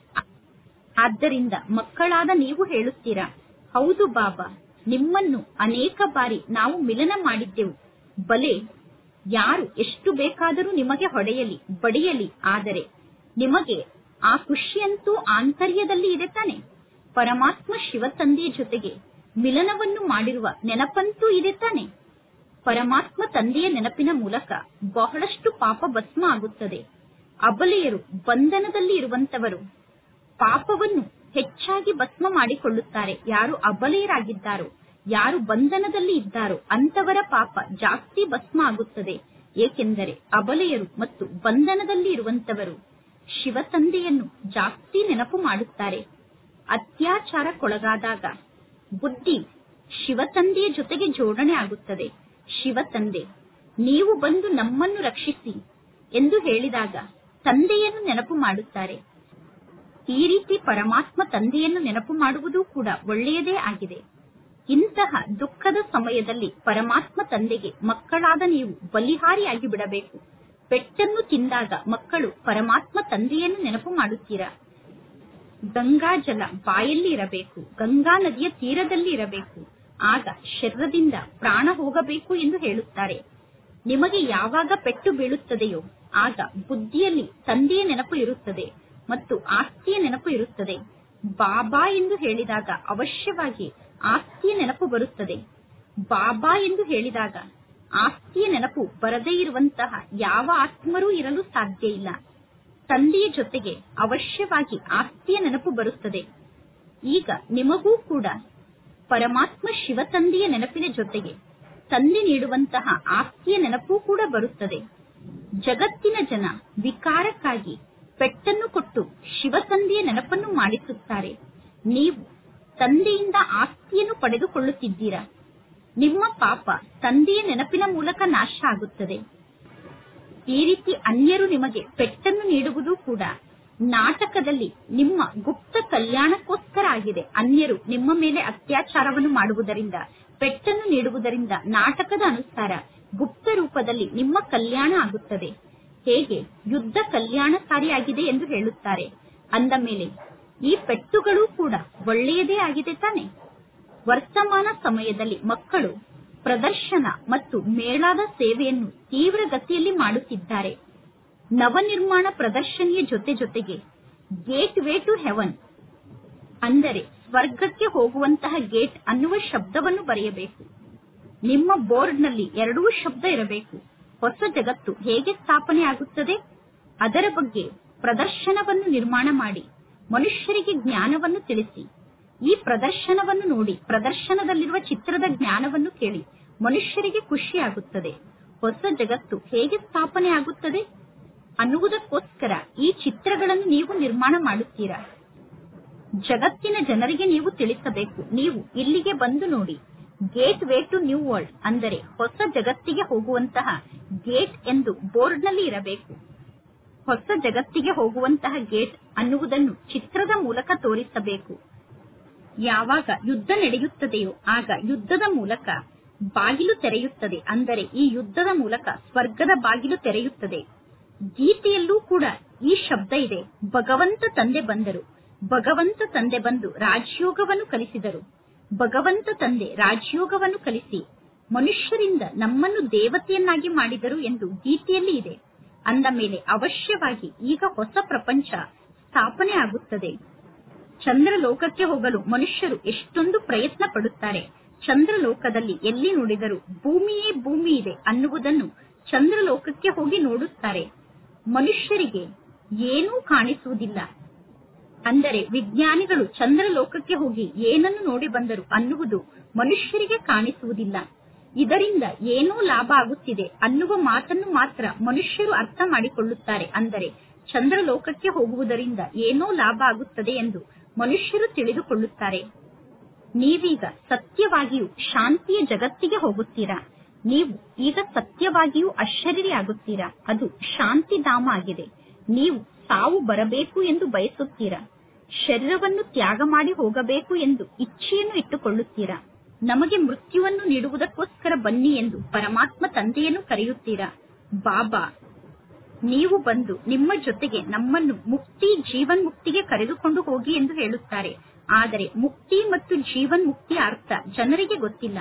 ಆದ್ದರಿಂದ ಮಕ್ಕಳಾದ ನೀವು ಹೇಳುತ್ತೀರಾ ಹೌದು ಬಾಬಾ ನಿಮ್ಮನ್ನು ಅನೇಕ ಬಾರಿ ನಾವು ಮಿಲನ ಮಾಡಿದ್ದೆವು ಬಲೆ ಯಾರು ಎಷ್ಟು ಬೇಕಾದರೂ ನಿಮಗೆ ಹೊಡೆಯಲಿ ಬಡಿಯಲಿ ಆದರೆ ನಿಮಗೆ ಆ ಖುಷಿಯಂತೂ ಆಂತರ್ಯದಲ್ಲಿ ಇದೆ ತಾನೆ ಪರಮಾತ್ಮ ಶಿವ ತಂದೆಯ ಜೊತೆಗೆ ಮಿಲನವನ್ನು ಮಾಡಿರುವ ನೆನಪಂತೂ ಇದೆ ತಾನೆ ಪರಮಾತ್ಮ ತಂದೆಯ ನೆನಪಿನ ಮೂಲಕ ಬಹಳಷ್ಟು ಪಾಪ ಭಸ್ಮ ಆಗುತ್ತದೆ ಅಬಲೆಯರು ಬಂಧನದಲ್ಲಿ ಇರುವಂತವರು ಪಾಪವನ್ನು ಹೆಚ್ಚಾಗಿ ಭಸ್ಮ ಮಾಡಿಕೊಳ್ಳುತ್ತಾರೆ ಯಾರು ಅಬಲೆಯರಾಗಿದ್ದಾರೋ ಯಾರು ಬಂಧನದಲ್ಲಿ ಇದ್ದಾರೋ ಅಂತವರ ಪಾಪ ಜಾಸ್ತಿ ಭಸ್ಮ ಆಗುತ್ತದೆ ಏಕೆಂದರೆ ಅಬಲೆಯರು ಮತ್ತು ಬಂಧನದಲ್ಲಿ ಇರುವಂತವರು ಶಿವ ತಂದೆಯನ್ನು ಜಾಸ್ತಿ ನೆನಪು ಮಾಡುತ್ತಾರೆ ಅತ್ಯಾಚಾರಕ್ಕೊಳಗಾದಾಗ ಬುದ್ಧಿ ಶಿವ ತಂದೆಯ ಜೊತೆಗೆ ಜೋಡಣೆ ಆಗುತ್ತದೆ ಶಿವ ತಂದೆ ನೀವು ಬಂದು ನಮ್ಮನ್ನು ರಕ್ಷಿಸಿ ಎಂದು ಹೇಳಿದಾಗ ತಂದೆಯನ್ನು ನೆನಪು ಮಾಡುತ್ತಾರೆ ಈ ರೀತಿ ಪರಮಾತ್ಮ ತಂದೆಯನ್ನು ನೆನಪು ಮಾಡುವುದು ಕೂಡ ಒಳ್ಳೆಯದೇ ಆಗಿದೆ ಇಂತಹ ದುಃಖದ ಸಮಯದಲ್ಲಿ ಪರಮಾತ್ಮ ತಂದೆಗೆ ಮಕ್ಕಳಾದ ನೀವು ಬಲಿಹಾರಿಯಾಗಿ ಬಿಡಬೇಕು ಪೆಟ್ಟನ್ನು ತಿಂದಾಗ ಮಕ್ಕಳು ಪರಮಾತ್ಮ ತಂದೆಯನ್ನು ನೆನಪು ಮಾಡುತ್ತೀರಾ ಗಂಗಾ ಜಲ ಬಾಯಲ್ಲಿ ಇರಬೇಕು ಗಂಗಾ ನದಿಯ ತೀರದಲ್ಲಿ ಇರಬೇಕು ಆಗ ಶರೀರದಿಂದ ಪ್ರಾಣ ಹೋಗಬೇಕು ಎಂದು ಹೇಳುತ್ತಾರೆ ನಿಮಗೆ ಯಾವಾಗ ಪೆಟ್ಟು ಬೀಳುತ್ತದೆಯೋ ಆಗ ಬುದ್ಧಿಯಲ್ಲಿ ತಂದೆಯ ನೆನಪು ಇರುತ್ತದೆ ಮತ್ತು ಆಸ್ತಿಯ ನೆನಪು ಇರುತ್ತದೆ ಬಾಬಾ ಎಂದು ಹೇಳಿದಾಗ ಅವಶ್ಯವಾಗಿ ಆಸ್ತಿಯ ನೆನಪು ಬರುತ್ತದೆ ಬಾಬಾ ಎಂದು ಹೇಳಿದಾಗ ಆಸ್ತಿಯ ನೆನಪು ಬರದೇ ಇರುವಂತಹ ಯಾವ ಆತ್ಮರೂ ಇರಲು ಸಾಧ್ಯ ಇಲ್ಲ ತಂದೆಯ ಜೊತೆಗೆ ಅವಶ್ಯವಾಗಿ ಆಸ್ತಿಯ ನೆನಪು ಬರುತ್ತದೆ ಈಗ ನಿಮಗೂ ಕೂಡ ಪರಮಾತ್ಮ ಶಿವ ತಂದೆಯ ನೆನಪಿನ ಜೊತೆಗೆ ತಂದೆ ನೀಡುವಂತಹ ಆಸ್ತಿಯ ನೆನಪು ಕೂಡ ಬರುತ್ತದೆ ಜಗತ್ತಿನ ಜನ ವಿಕಾರಕ್ಕಾಗಿ ಪೆಟ್ಟನ್ನು ಕೊಟ್ಟು ಶಿವ ತಂದೆಯ ನೆನಪನ್ನು ಮಾಡಿಸುತ್ತಾರೆ ನೀವು ತಂದೆಯಿಂದ ಆಸ್ತಿಯನ್ನು ಪಡೆದುಕೊಳ್ಳುತ್ತಿದ್ದೀರಾ ನಿಮ್ಮ ಪಾಪ ತಂದೆಯ ನೆನಪಿನ ಮೂಲಕ ನಾಶ ಆಗುತ್ತದೆ ಈ ರೀತಿ ಅನ್ಯರು ನಿಮಗೆ ಪೆಟ್ಟನ್ನು ನೀಡುವುದು ಕೂಡ ನಾಟಕದಲ್ಲಿ ನಿಮ್ಮ ಗುಪ್ತ ಕಲ್ಯಾಣಕ್ಕೋಸ್ಕರ ಆಗಿದೆ ಅನ್ಯರು ನಿಮ್ಮ ಮೇಲೆ ಅತ್ಯಾಚಾರವನ್ನು ಮಾಡುವುದರಿಂದ ಪೆಟ್ಟನ್ನು ನೀಡುವುದರಿಂದ ನಾಟಕದ ಅನುಸಾರ ಗುಪ್ತ ರೂಪದಲ್ಲಿ ನಿಮ್ಮ ಕಲ್ಯಾಣ ಆಗುತ್ತದೆ ಹೇಗೆ ಯುದ್ಧ ಕಲ್ಯಾಣಕಾರಿಯಾಗಿದೆ ಎಂದು ಹೇಳುತ್ತಾರೆ ಅಂದ ಮೇಲೆ ಈ ಪೆಟ್ಟುಗಳು ಕೂಡ ಒಳ್ಳೆಯದೇ ಆಗಿದೆ ತಾನೆ ವರ್ತಮಾನ ಸಮಯದಲ್ಲಿ ಮಕ್ಕಳು ಪ್ರದರ್ಶನ ಮತ್ತು ಮೇಳಾದ ಸೇವೆಯನ್ನು ತೀವ್ರ ಗತಿಯಲ್ಲಿ ಮಾಡುತ್ತಿದ್ದಾರೆ ನವನಿರ್ಮಾಣ ಪ್ರದರ್ಶನಿಯ ಜೊತೆ ಜೊತೆಗೆ ಗೇಟ್ ವೇ ಟು ಹೆವನ್ ಅಂದರೆ ಸ್ವರ್ಗಕ್ಕೆ ಹೋಗುವಂತಹ ಗೇಟ್ ಅನ್ನುವ ಶಬ್ದವನ್ನು ಬರೆಯಬೇಕು ನಿಮ್ಮ ಬೋರ್ಡ್ನಲ್ಲಿ ಎರಡೂ ಶಬ್ದ ಇರಬೇಕು ಹೊಸ ಜಗತ್ತು ಹೇಗೆ ಸ್ಥಾಪನೆ ಆಗುತ್ತದೆ ಅದರ ಬಗ್ಗೆ ಪ್ರದರ್ಶನವನ್ನು ನಿರ್ಮಾಣ ಮಾಡಿ ಮನುಷ್ಯರಿಗೆ ಜ್ಞಾನವನ್ನು ತಿಳಿಸಿ ಈ ಪ್ರದರ್ಶನವನ್ನು ನೋಡಿ ಪ್ರದರ್ಶನದಲ್ಲಿರುವ ಚಿತ್ರದ ಜ್ಞಾನವನ್ನು ಕೇಳಿ ಮನುಷ್ಯರಿಗೆ ಖುಷಿಯಾಗುತ್ತದೆ ಹೊಸ ಜಗತ್ತು ಹೇಗೆ ಸ್ಥಾಪನೆ ಆಗುತ್ತದೆ ಅನ್ನುವುದಕ್ಕೋಸ್ಕರ ಈ ಚಿತ್ರಗಳನ್ನು ನೀವು ನಿರ್ಮಾಣ ಮಾಡುತ್ತೀರಾ ಜಗತ್ತಿನ ಜನರಿಗೆ ನೀವು ತಿಳಿಸಬೇಕು ನೀವು ಇಲ್ಲಿಗೆ ಬಂದು ನೋಡಿ gateway to new world ಅಂದರೆ ಹೊಸ ಜಗತ್ತಿಗೆ ಹೋಗುವಂತಹ ಗೇಟ್ ಎಂದು ಬೋರ್ಡ್ನಲ್ಲಿ ಇರಬೇಕು ಹೊಸ ಜಗತ್ತಿಗೆ ಹೋಗುವಂತಹ ಗೇಟ್ ಅನ್ನುವುದನ್ನು ಚಿತ್ರದ ಮೂಲಕ ತೋರಿಸಬೇಕು ಯಾವಾಗ ಯುದ್ಧ ನಡೆಯುತ್ತದೆಯೋ ಆಗ ಯುದ್ಧದ ಮೂಲಕ ಬಾಗಿಲು ತೆರೆಯುತ್ತದೆ ಅಂದರೆ ಈ ಯುದ್ಧದ ಮೂಲಕ ಸ್ವರ್ಗದ ಬಾಗಿಲು ತೆರೆಯುತ್ತದೆ ಗೀತೆಯಲ್ಲೂ ಕೂಡ ಈ ಶಬ್ದ ಇದೆ ಭಗವಂತ ತಂದೆ ಬಂದರು ಭಗವಂತ ತಂದೆ ಬಂದು ರಾಜಯೋಗವನ್ನು ಕಲಿಸಿದರು ಭಗವಂತ ತಂದೆ ರಾಜಯೋಗವನ್ನು ಕಲಿಸಿ ಮನುಷ್ಯರಿಂದ ನಮ್ಮನ್ನು ದೇವತೆಯನ್ನಾಗಿ ಮಾಡಿದರು ಎಂದು ಗೀತೆಯಲ್ಲಿ ಇದೆ ಅಂದ ಮೇಲೆ ಅವಶ್ಯವಾಗಿ ಈಗ ಹೊಸ ಪ್ರಪಂಚ ಸ್ಥಾಪನೆ ಆಗುತ್ತದೆ ಚಂದ್ರಲೋಕಕ್ಕೆ ಹೋಗಲು ಮನುಷ್ಯರು ಎಷ್ಟೊಂದು ಪ್ರಯತ್ನ ಪಡುತ್ತಾರೆ ಚಂದ್ರಲೋಕದಲ್ಲಿ ಎಲ್ಲಿ ನೋಡಿದರೂ ಭೂಮಿಯೇ ಭೂಮಿ ಇದೆ ಅನ್ನುವುದನ್ನು ಚಂದ್ರಲೋಕಕ್ಕೆ ಹೋಗಿ ನೋಡುತ್ತಾರೆ ಮನುಷ್ಯರಿಗೆ ಏನೂ ಕಾಣಿಸುವುದಿಲ್ಲ ಅಂದರೆ ವಿಜ್ಞಾನಿಗಳು ಚಂದ್ರಲೋಕಕ್ಕೆ ಹೋಗಿ ಏನನ್ನು ನೋಡಿ ಬಂದರು ಅನ್ನುವುದು ಮನುಷ್ಯರಿಗೆ ಕಾಣಿಸುವುದಿಲ್ಲ ಇದರಿಂದ ಏನೋ ಲಾಭ ಆಗುತ್ತಿದೆ ಅನ್ನುವ ಮಾತನ್ನು ಮಾತ್ರ ಮನುಷ್ಯರು ಅರ್ಥ ಮಾಡಿಕೊಳ್ಳುತ್ತಾರೆ ಅಂದರೆ ಚಂದ್ರಲೋಕಕ್ಕೆ ಹೋಗುವುದರಿಂದ ಏನೋ ಲಾಭ ಆಗುತ್ತದೆ ಎಂದು ಮನುಷ್ಯರು ತಿಳಿದುಕೊಳ್ಳುತ್ತಾರೆ ನೀವೀಗ ಸತ್ಯವಾಗಿಯೂ ಶಾಂತಿಯ ಜಗತ್ತಿಗೆ ಹೋಗುತ್ತೀರಾ ನೀವು ಈಗ ಸತ್ಯವಾಗಿಯೂ ಅಶರೀರಿಯಾಗುತ್ತೀರಾ ಅದು ಶಾಂತಿಧಾಮ ಆಗಿದೆ ನೀವು ಸಾವು ಬರಬೇಕು ಎಂದು ಬಯಸುತ್ತೀರಾ ಶರೀರವನ್ನು ತ್ಯಾಗ ಮಾಡಿ ಹೋಗಬೇಕು ಎಂದು ಇಚ್ಛೆಯನ್ನು ಇಟ್ಟುಕೊಳ್ಳುತ್ತೀರಾ ನಮಗೆ ಮೃತ್ಯುವನ್ನು ನೀಡುವುದಕ್ಕೋಸ್ಕರ ಬನ್ನಿ ಎಂದು ಪರಮಾತ್ಮ ತಂದೆಯನ್ನು ಕರೆಯುತ್ತೀರಾ ಬಾಬಾ ನೀವು ಬಂದು ನಿಮ್ಮ ಜೊತೆಗೆ ನಮ್ಮನ್ನು ಮುಕ್ತಿ ಜೀವನ್ ಮುಕ್ತಿಗೆ ಕರೆದುಕೊಂಡು ಹೋಗಿ ಎಂದು ಹೇಳುತ್ತಾರೆ ಆದರೆ ಮುಕ್ತಿ ಮತ್ತು ಜೀವನ್ ಮುಕ್ತಿಯ ಅರ್ಥ ಜನರಿಗೆ ಗೊತ್ತಿಲ್ಲ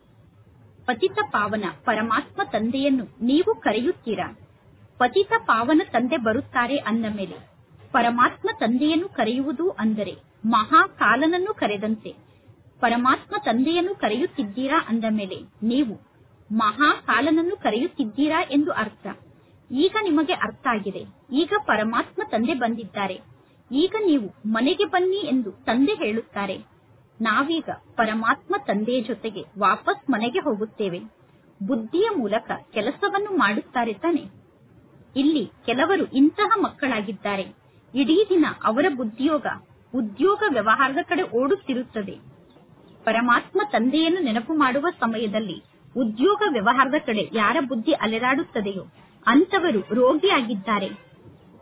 ಪತಿತ ಪಾವನ ಪರಮಾತ್ಮ ತಂದೆಯನ್ನು ನೀವು ಕರೆಯುತ್ತೀರಾ ಪತಿತ ಪಾವನ ತಂದೆ ಬರುತ್ತಾರೆ ಅಂದ ಮೇಲೆ ಪರಮಾತ್ಮ ತಂದೆಯನ್ನು ಕರೆಯುವುದು ಅಂದರೆ ಮಹಾಕಾಲನನ್ನು ಕರೆದಂತೆ ಪರಮಾತ್ಮ ತಂದೆಯನ್ನು ಕರೆಯುತ್ತಿದ್ದೀರಾ ಅಂದ ಮೇಲೆ ನೀವು ಮಹಾಕಾಲನನ್ನು ಕರೆಯುತ್ತಿದ್ದೀರಾ ಎಂದು ಅರ್ಥ ಈಗ ನಿಮಗೆ ಅರ್ಥ ಆಗಿದೆ ಈಗ ಪರಮಾತ್ಮ ತಂದೆ ಬಂದಿದ್ದಾರೆ ಈಗ ನೀವು ಮನೆಗೆ ಬನ್ನಿ ಎಂದು ತಂದೆ ಹೇಳುತ್ತಾರೆ ನಾವೀಗ ಪರಮಾತ್ಮ ತಂದೆಯ ಜೊತೆಗೆ ವಾಪಸ್ ಮನೆಗೆ ಹೋಗುತ್ತೇವೆ ಬುದ್ಧಿಯ ಮೂಲಕ ಕೆಲಸವನ್ನು ಮಾಡುತ್ತಾರೆ ತಾನೆ ಇಲ್ಲಿ ಕೆಲವರು ಇಂತಹ ಮಕ್ಕಳಾಗಿದ್ದಾರೆ ಇಡೀ ದಿನ ಅವರ ಬುದ್ಧಿಯೋಗ ಉದ್ಯೋಗ ವ್ಯವಹಾರದ ಕಡೆ ಓಡುತ್ತಿರುತ್ತದೆ ಪರಮಾತ್ಮ ತಂದೆಯನ್ನು ನೆನಪು ಮಾಡುವ ಸಮಯದಲ್ಲಿ ಉದ್ಯೋಗ ವ್ಯವಹಾರದ ಕಡೆ ಯಾರ ಬುದ್ಧಿ ಅಲೆದಾಡುತ್ತದೆಯೋ ಅಂತವರು ರೋಗಿಯಾಗಿದ್ದಾರೆ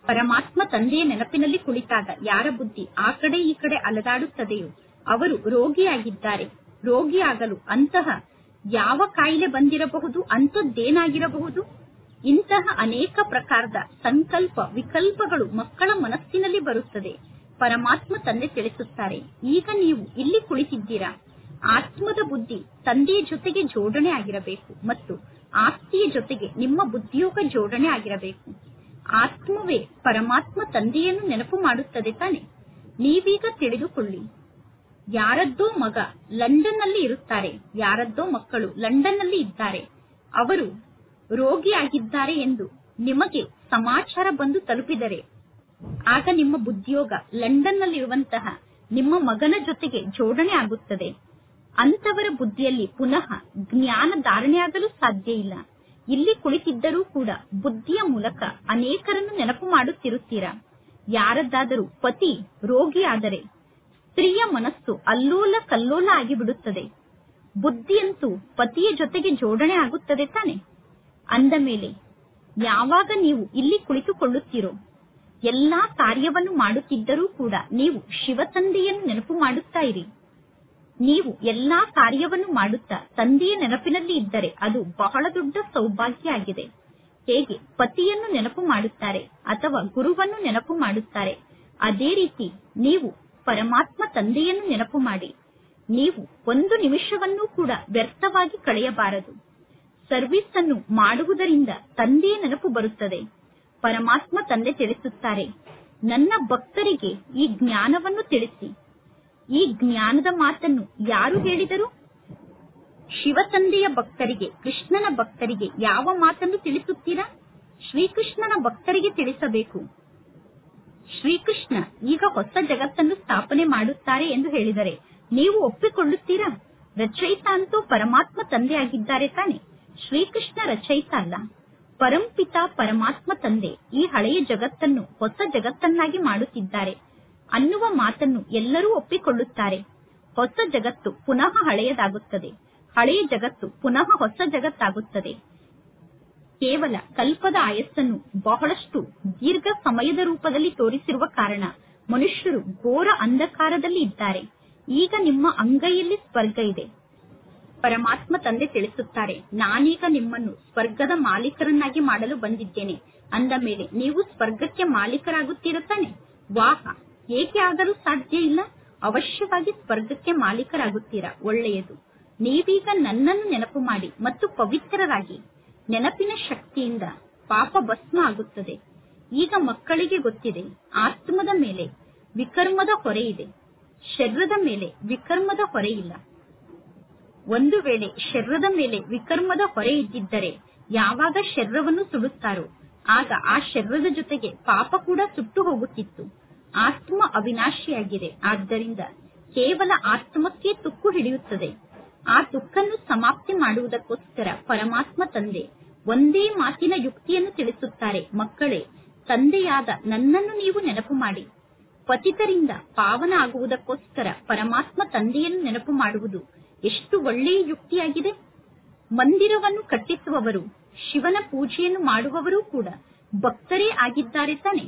ಪರಮಾತ್ಮ ತಂದೆಯ ನೆನಪಿನಲ್ಲಿ ಕುಳಿತಾಗ ಯಾರ ಬುದ್ಧಿ ಆ ಕಡೆ ಈ ಕಡೆ ಅಲದಾಡುತ್ತದೆಯೋ ಅವರು ರೋಗಿಯಾಗಿದ್ದಾರೆ ರೋಗಿಯಾಗಲು ಅಂತಹ ಯಾವ ಕಾಯಿಲೆ ಬಂದಿರಬಹುದು ಅಂಥದ್ದೇನಾಗಿರಬಹುದು ಇಂತಹ ಅನೇಕ ಪ್ರಕಾರದ ಸಂಕಲ್ಪ ವಿಕಲ್ಪಗಳು ಮಕ್ಕಳ ಮನಸ್ಸಿನಲ್ಲಿ ಬರುತ್ತದೆ ಪರಮಾತ್ಮ ತಂದೆ ತಿಳಿಸುತ್ತಾರೆ ಈಗ ನೀವು ಇಲ್ಲಿ ಕುಳಿತಿದ್ದೀರಾ ಆತ್ಮದ ಬುದ್ಧಿ ತಂದೆಯ ಜೊತೆಗೆ ಜೋಡಣೆ ಆಗಿರಬೇಕು ಮತ್ತು ಆಸ್ತಿಯ ಜೊತೆಗೆ ನಿಮ್ಮ ಬುದ್ಧಿಯೋಗ ಜೋಡಣೆ ಆಗಿರಬೇಕು ಆತ್ಮವೇ ಪರಮಾತ್ಮ ತಂದೆಯನ್ನು ನೆನಪು ಮಾಡುತ್ತದೆ ತಾನೆ ನೀವೀಗ ತಿಳಿದುಕೊಳ್ಳಿ ಯಾರದ್ದೋ ಮಗ ಲಂಡನ್ ನಲ್ಲಿ ಇರುತ್ತಾರೆ ಯಾರದ್ದೋ ಮಕ್ಕಳು ಲಂಡನ್ ನಲ್ಲಿ ಇದ್ದಾರೆ ಅವರು ರೋಗಿಯಾಗಿದ್ದಾರೆ ಎಂದು ನಿಮಗೆ ಸಮಾಚಾರ ಬಂದು ತಲುಪಿದರೆ ಆಗ ನಿಮ್ಮ ಬುದ್ಧಿಯೋಗ ಲಂಡನ್ ನಲ್ಲಿರುವಂತಹ ನಿಮ್ಮ ಮಗನ ಜೊತೆಗೆ ಜೋಡಣೆ ಆಗುತ್ತದೆ ಅಂತವರ ಬುದ್ಧಿಯಲ್ಲಿ ಪುನಃ ಜ್ಞಾನ ಧಾರಣೆಯಾಗಲು ಸಾಧ್ಯ ಇಲ್ಲ ಇಲ್ಲಿ ಕುಳಿತಿದ್ದರೂ ಕೂಡ ಬುದ್ಧಿಯ ಮೂಲಕ ಅನೇಕರನ್ನು ನೆನಪು ಮಾಡುತ್ತಿರುತ್ತೀರಾ ಯಾರದ್ದಾದರೂ ಪತಿ ರೋಗಿಯಾದರೆ ಸ್ತ್ರೀಯ ಮನಸ್ಸು ಅಲ್ಲೋಲ ಕಲ್ಲೋಲ ಆಗಿಬಿಡುತ್ತದೆ ಬುದ್ಧಿಯಂತೂ ಪತಿಯ ಜೊತೆಗೆ ಜೋಡಣೆ ಆಗುತ್ತದೆ ತಾನೆ ಅಂದ ಮೇಲೆ ಯಾವಾಗ ನೀವು ಇಲ್ಲಿ ಕುಳಿತುಕೊಳ್ಳುತ್ತೀರೋ ಎಲ್ಲಾ ಕಾರ್ಯವನ್ನು ಮಾಡುತ್ತಿದ್ದರೂ ಕೂಡ ನೀವು ಶಿವ ತಂದೆಯನ್ನು ನೆನಪು ಮಾಡುತ್ತಾ ಇರಿ ನೀವು ಎಲ್ಲಾ ಕಾರ್ಯವನ್ನು ಮಾಡುತ್ತಾ ತಂದೆಯ ನೆನಪಿನಲ್ಲಿ ಇದ್ದರೆ ಅದು ಬಹಳ ದೊಡ್ಡ ಸೌಭಾಗ್ಯ ಆಗಿದೆ ಹೇಗೆ ಪತಿಯನ್ನು ನೆನಪು ಮಾಡುತ್ತಾರೆ ಅಥವಾ ಗುರುವನ್ನು ನೆನಪು ಮಾಡುತ್ತಾರೆ ಅದೇ ರೀತಿ ನೀವು ಪರಮಾತ್ಮ ತಂದೆಯನ್ನು ನೆನಪು ಮಾಡಿ ನೀವು ಒಂದು ನಿಮಿಷವನ್ನೂ ಕೂಡ ವ್ಯರ್ಥವಾಗಿ ಕಳೆಯಬಾರದು ಸರ್ವಿಸ್ ಅನ್ನು ಮಾಡುವುದರಿಂದ ತಂದೆಯ ನೆನಪು ಬರುತ್ತದೆ ಪರಮಾತ್ಮ ತಂದೆ ತಿಳಿಸುತ್ತಾರೆ ನನ್ನ ಭಕ್ತರಿಗೆ ಈ ಜ್ಞಾನವನ್ನು ತಿಳಿಸಿ ಈ ಜ್ಞಾನದ ಮಾತನ್ನು ಯಾರು ಹೇಳಿದರು ಶಿವ ತಂದೆಯ ಭಕ್ತರಿಗೆ ಕೃಷ್ಣನ ಭಕ್ತರಿಗೆ ಯಾವ ಮಾತನ್ನು ತಿಳಿಸುತ್ತೀರಾ ಶ್ರೀಕೃಷ್ಣನ ಭಕ್ತರಿಗೆ ತಿಳಿಸಬೇಕು ಶ್ರೀಕೃಷ್ಣ ಈಗ ಹೊಸ ಜಗತ್ತನ್ನು ಸ್ಥಾಪನೆ ಮಾಡುತ್ತಾರೆ ಎಂದು ಹೇಳಿದರೆ ನೀವು ಒಪ್ಪಿಕೊಳ್ಳುತ್ತೀರಾ ರಚಯಿತ ಅಂತೂ ಪರಮಾತ್ಮ ತಂದೆ ಆಗಿದ್ದಾರೆ ತಾನೆ ಶ್ರೀಕೃಷ್ಣ ರಚಯಿತ ಅಲ್ಲ ಪರಂಪಿತ ಪರಮಾತ್ಮ ತಂದೆ ಈ ಹಳೆಯ ಜಗತ್ತನ್ನು ಹೊಸ ಜಗತ್ತನ್ನಾಗಿ ಮಾಡುತ್ತಿದ್ದಾರೆ ಅನ್ನುವ ಮಾತನ್ನು ಎಲ್ಲರೂ ಒಪ್ಪಿಕೊಳ್ಳುತ್ತಾರೆ ಹೊಸ ಜಗತ್ತು ಪುನಃ ಹಳೆಯದಾಗುತ್ತದೆ ಹಳೆಯ ಜಗತ್ತು ಪುನಃ ಹೊಸ ಜಗತ್ತಾಗುತ್ತದೆ ಕೇವಲ ಕಲ್ಪದ ಆಯಸ್ಸನ್ನು ಬಹಳಷ್ಟು ದೀರ್ಘ ಸಮಯದ ರೂಪದಲ್ಲಿ ತೋರಿಸಿರುವ ಕಾರಣ ಮನುಷ್ಯರು ಘೋರ ಅಂಧಕಾರದಲ್ಲಿ ಇದ್ದಾರೆ ಈಗ ನಿಮ್ಮ ಅಂಗೈಯಲ್ಲಿ ಸ್ವರ್ಗ ಇದೆ ಪರಮಾತ್ಮ ತಂದೆ ತಿಳಿಸುತ್ತಾರೆ ನಾನೀಗ ನಿಮ್ಮನ್ನು ಸ್ವರ್ಗದ ಮಾಲೀಕರನ್ನಾಗಿ ಮಾಡಲು ಬಂದಿದ್ದೇನೆ ಅಂದ ಮೇಲೆ ನೀವು ಸ್ವರ್ಗಕ್ಕೆ ಮಾಲೀಕರಾಗುತ್ತಿರುತ್ತಾನೆ ವಾಹ ಏಕೆ ಆಗಲು ಸಾಧ್ಯ ಇಲ್ಲ ಅವಶ್ಯವಾಗಿ ಸ್ವರ್ಗಕ್ಕೆ ಮಾಲೀಕರಾಗುತ್ತೀರಾ ಒಳ್ಳೆಯದು ನೀವೀಗ ನನ್ನನ್ನು ನೆನಪು ಮಾಡಿ ಮತ್ತು ಪವಿತ್ರರಾಗಿ ನೆನಪಿನ ಶಕ್ತಿಯಿಂದ ಪಾಪ ಭಸ್ಮ ಆಗುತ್ತದೆ ಈಗ ಮಕ್ಕಳಿಗೆ ಗೊತ್ತಿದೆ ಆತ್ಮದ ಮೇಲೆ ವಿಕರ್ಮದ ಹೊರೆ ಇದೆ ಶರೀರದ ಮೇಲೆ ವಿಕರ್ಮದ ಹೊರೆ ಇಲ್ಲ ಒಂದು ವೇಳೆ ಶರೀರದ ಮೇಲೆ ವಿಕರ್ಮದ ಹೊರೆ ಇದ್ದಿದ್ದರೆ ಯಾವಾಗ ಶರೀರವನ್ನು ಸುಡುತ್ತಾರೋ ಆಗ ಆ ಶರೀರದ ಜೊತೆಗೆ ಪಾಪ ಕೂಡ ಸುಟ್ಟು ಹೋಗುತ್ತಿತ್ತು ಆತ್ಮ ಅವಿನಾಶಿಯಾಗಿದೆ ಆದ್ದರಿಂದ ಕೇವಲ ಆತ್ಮಕ್ಕೆ ತುಕ್ಕು ಹಿಡಿಯುತ್ತದೆ ಆ ತುಕ್ಕನ್ನು ಸಮಾಪ್ತಿ ಮಾಡುವುದಕ್ಕೋಸ್ಕರ ಪರಮಾತ್ಮ ತಂದೆ ಒಂದೇ ಮಾತಿನ ಯುಕ್ತಿಯನ್ನು ತಿಳಿಸುತ್ತಾರೆ ಮಕ್ಕಳೇ ತಂದೆಯಾದ ನನ್ನನ್ನು ನೀವು ನೆನಪು ಮಾಡಿ ಪತಿತರಿಂದ ಪಾವನ ಆಗುವುದಕ್ಕೋಸ್ಕರ ಪರಮಾತ್ಮ ತಂದೆಯನ್ನು ನೆನಪು ಮಾಡುವುದು ಎಷ್ಟು ಒಳ್ಳೆಯ ಯುಕ್ತಿಯಾಗಿದೆ ಮಂದಿರವನ್ನು ಕಟ್ಟಿಸುವವರು ಶಿವನ ಪೂಜೆಯನ್ನು ಮಾಡುವವರೂ ಕೂಡ ಭಕ್ತರೇ ಆಗಿದ್ದಾರೆ ತಾನೆ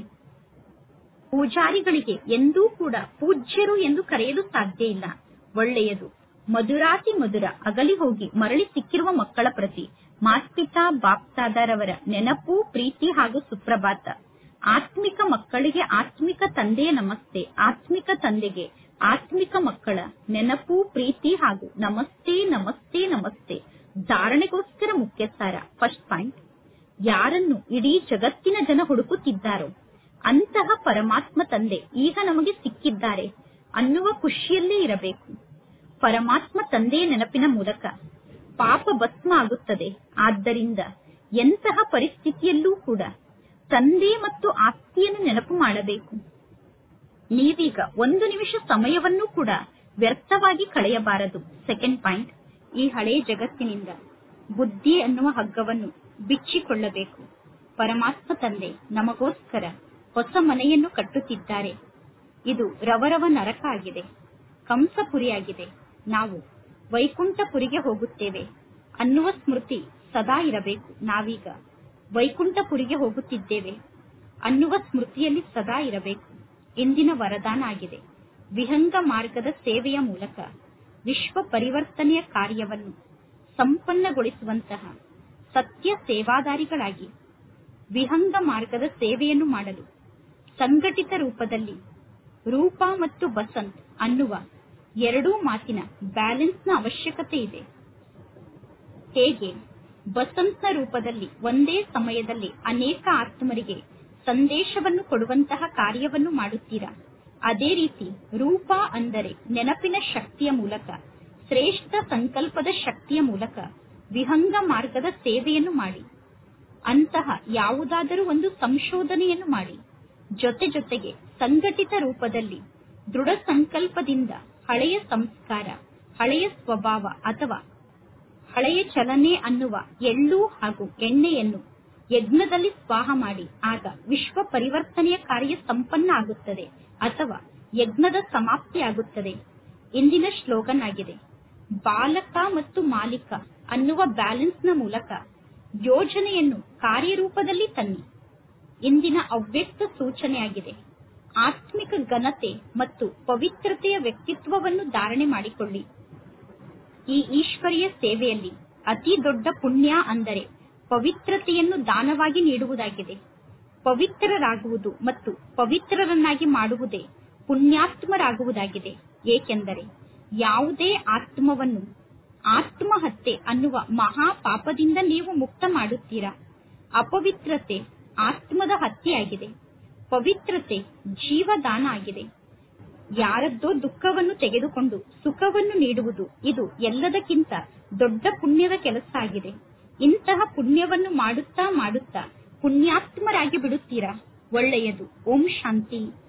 ಪೂಜಾರಿಗಳಿಗೆ ಎಂದೂ ಕೂಡ ಪೂಜ್ಯರು ಎಂದು ಕರೆಯಲು ಸಾಧ್ಯ ಇಲ್ಲ ಒಳ್ಳೆಯದು ಮಧುರಾತಿ ಮಧುರ ಅಗಲಿ ಹೋಗಿ ಮರಳಿ ಸಿಕ್ಕಿರುವ ಮಕ್ಕಳ ಪ್ರತಿ ಮಾಸ್ಪಿತಾ ಬಾಪ್ತಾದರವರ ನೆನಪು ಪ್ರೀತಿ ಹಾಗೂ ಸುಪ್ರಭಾತ ಆತ್ಮಿಕ ಮಕ್ಕಳಿಗೆ ಆತ್ಮಿಕ ತಂದೆಯ ನಮಸ್ತೆ ಆತ್ಮಿಕ ತಂದೆಗೆ ಆತ್ಮಿಕ ಮಕ್ಕಳ ನೆನಪು ಪ್ರೀತಿ ಹಾಗೂ ನಮಸ್ತೆ ನಮಸ್ತೆ ನಮಸ್ತೆ ಧಾರಣೆಗೋಸ್ಕರ ಮುಖ್ಯ ಸಾರ ಫಸ್ಟ್ ಪಾಯಿಂಟ್ ಯಾರನ್ನು ಇಡೀ ಜಗತ್ತಿನ ಜನ ಹುಡುಕುತ್ತಿದ್ದಾರೋ ಅಂತಹ ಪರಮಾತ್ಮ ತಂದೆ ಈಗ ನಮಗೆ ಸಿಕ್ಕಿದ್ದಾರೆ ಅನ್ನುವ ಖುಷಿಯಲ್ಲೇ ಇರಬೇಕು ಪರಮಾತ್ಮ ತಂದೆಯ ನೆನಪಿನ ಮೂಲಕ ಪಾಪ ಭಸ್ಮ ಆಗುತ್ತದೆ ಆದ್ದರಿಂದ ಎಂತಹ ಪರಿಸ್ಥಿತಿಯಲ್ಲೂ ಕೂಡ ತಂದೆ ಮತ್ತು ಆಸ್ತಿಯನ್ನು ನೆನಪು ಮಾಡಬೇಕು ನೀವೀಗ ಒಂದು ನಿಮಿಷ ಸಮಯವನ್ನೂ ಕೂಡ ವ್ಯರ್ಥವಾಗಿ ಕಳೆಯಬಾರದು ಸೆಕೆಂಡ್ ಪಾಯಿಂಟ್ ಈ ಹಳೆಯ ಜಗತ್ತಿನಿಂದ ಬುದ್ಧಿ ಅನ್ನುವ ಹಗ್ಗವನ್ನು ಬಿಚ್ಚಿಕೊಳ್ಳಬೇಕು ಪರಮಾತ್ಮ ತಂದೆ ನಮಗೋಸ್ಕರ ಹೊಸ ಮನೆಯನ್ನು ಕಟ್ಟುತ್ತಿದ್ದಾರೆ ಇದು ರವರವ ನರಕ ಆಗಿದೆ ಕಂಸಪುರಿಯಾಗಿದೆ ನಾವು ವೈಕುಂಠಪುರಿಗೆ ಹೋಗುತ್ತೇವೆ ಅನ್ನುವ ಸ್ಮೃತಿ ಸದಾ ಇರಬೇಕು ನಾವೀಗ ವೈಕುಂಠಪುರಿಗೆ ಹೋಗುತ್ತಿದ್ದೇವೆ ಅನ್ನುವ ಸ್ಮೃತಿಯಲ್ಲಿ ಸದಾ ಇರಬೇಕು ಇಂದಿನ ವರದಾನ ಆಗಿದೆ ವಿಹಂಗ ಮಾರ್ಗದ ಸೇವೆಯ ಮೂಲಕ ವಿಶ್ವ ಪರಿವರ್ತನೆಯ ಕಾರ್ಯವನ್ನು ಸಂಪನ್ನಗೊಳಿಸುವಂತಹ ಸತ್ಯ ಸೇವಾದಾರಿಗಳಾಗಿ ವಿಹಂಗ ಮಾರ್ಗದ ಸೇವೆಯನ್ನು ಮಾಡಲು ಸಂಘಟಿತ ರೂಪದಲ್ಲಿ ರೂಪ ಮತ್ತು ಬಸಂತ್ ಅನ್ನುವ ಎರಡೂ ಮಾತಿನ ಬ್ಯಾಲೆನ್ಸ್ನ ಅವಶ್ಯಕತೆ ಇದೆ ಹೇಗೆ ಬಸಂತ್ನ ರೂಪದಲ್ಲಿ ಒಂದೇ ಸಮಯದಲ್ಲಿ ಅನೇಕ ಆತ್ಮರಿಗೆ ಸಂದೇಶವನ್ನು ಕೊಡುವಂತಹ ಕಾರ್ಯವನ್ನು ಮಾಡುತ್ತೀರಾ ಅದೇ ರೀತಿ ರೂಪ ಅಂದರೆ ನೆನಪಿನ ಶಕ್ತಿಯ ಮೂಲಕ ಶ್ರೇಷ್ಠ ಸಂಕಲ್ಪದ ಶಕ್ತಿಯ ಮೂಲಕ ವಿಹಂಗ ಮಾರ್ಗದ ಸೇವೆಯನ್ನು ಮಾಡಿ ಅಂತಹ ಯಾವುದಾದರೂ ಒಂದು ಸಂಶೋಧನೆಯನ್ನು ಮಾಡಿ ಜೊತೆ ಜೊತೆಗೆ ಸಂಘಟಿತ ರೂಪದಲ್ಲಿ ದೃಢ ಸಂಕಲ್ಪದಿಂದ ಹಳೆಯ ಸಂಸ್ಕಾರ ಹಳೆಯ ಸ್ವಭಾವ ಅಥವಾ ಹಳೆಯ ಚಲನೆ ಅನ್ನುವ ಎಳ್ಳು ಹಾಗೂ ಎಣ್ಣೆಯನ್ನು ಯಜ್ಞದಲ್ಲಿ ಸ್ವಾಹ ಮಾಡಿ ಆಗ ವಿಶ್ವ ಪರಿವರ್ತನೆಯ ಕಾರ್ಯ ಸಂಪನ್ನ ಆಗುತ್ತದೆ ಅಥವಾ ಯಜ್ಞದ ಸಮಾಪ್ತಿ ಆಗುತ್ತದೆ ಇಂದಿನ ಶ್ಲೋಗನ್ ಆಗಿದೆ ಬಾಲಕ ಮತ್ತು ಮಾಲೀಕ ಅನ್ನುವ ಬ್ಯಾಲೆನ್ಸ್ನ ಮೂಲಕ ಯೋಜನೆಯನ್ನು ಕಾರ್ಯರೂಪದಲ್ಲಿ ತನ್ನಿ ಇಂದಿನ ಅವ್ಯಕ್ತ ಸೂಚನೆಯಾಗಿದೆ ಆತ್ಮಿಕ ಘನತೆ ಮತ್ತು ಪವಿತ್ರತೆಯ ವ್ಯಕ್ತಿತ್ವವನ್ನು ಧಾರಣೆ ಮಾಡಿಕೊಳ್ಳಿ ಈ ಈಶ್ವರೀಯ ಸೇವೆಯಲ್ಲಿ ಅತಿ ದೊಡ್ಡ ಪುಣ್ಯ ಅಂದರೆ ಪವಿತ್ರತೆಯನ್ನು ದಾನವಾಗಿ ನೀಡುವುದಾಗಿದೆ ಪವಿತ್ರರಾಗುವುದು ಮತ್ತು ಪವಿತ್ರರನ್ನಾಗಿ ಮಾಡುವುದೇ ಪುಣ್ಯಾತ್ಮರಾಗುವುದಾಗಿದೆ ಏಕೆಂದರೆ ಯಾವುದೇ ಆತ್ಮವನ್ನು ಆತ್ಮಹತ್ಯೆ ಅನ್ನುವ ಮಹಾ ಪಾಪದಿಂದ ನೀವು ಮುಕ್ತ ಮಾಡುತ್ತೀರಾ ಅಪವಿತ್ರತೆ ಆತ್ಮದ ಹತ್ಯೆಯಾಗಿದೆ ಪವಿತ್ರತೆ ಜೀವದಾನ ಆಗಿದೆ ಯಾರದ್ದೋ ದುಃಖವನ್ನು ತೆಗೆದುಕೊಂಡು ಸುಖವನ್ನು ನೀಡುವುದು ಇದು ಎಲ್ಲದಕ್ಕಿಂತ ದೊಡ್ಡ ಪುಣ್ಯದ ಕೆಲಸ ಆಗಿದೆ ಇಂತಹ ಪುಣ್ಯವನ್ನು ಮಾಡುತ್ತಾ ಮಾಡುತ್ತಾ ಪುಣ್ಯಾತ್ಮರಾಗಿ ಬಿಡುತ್ತೀರಾ ಒಳ್ಳೆಯದು ಓಂ ಶಾಂತಿ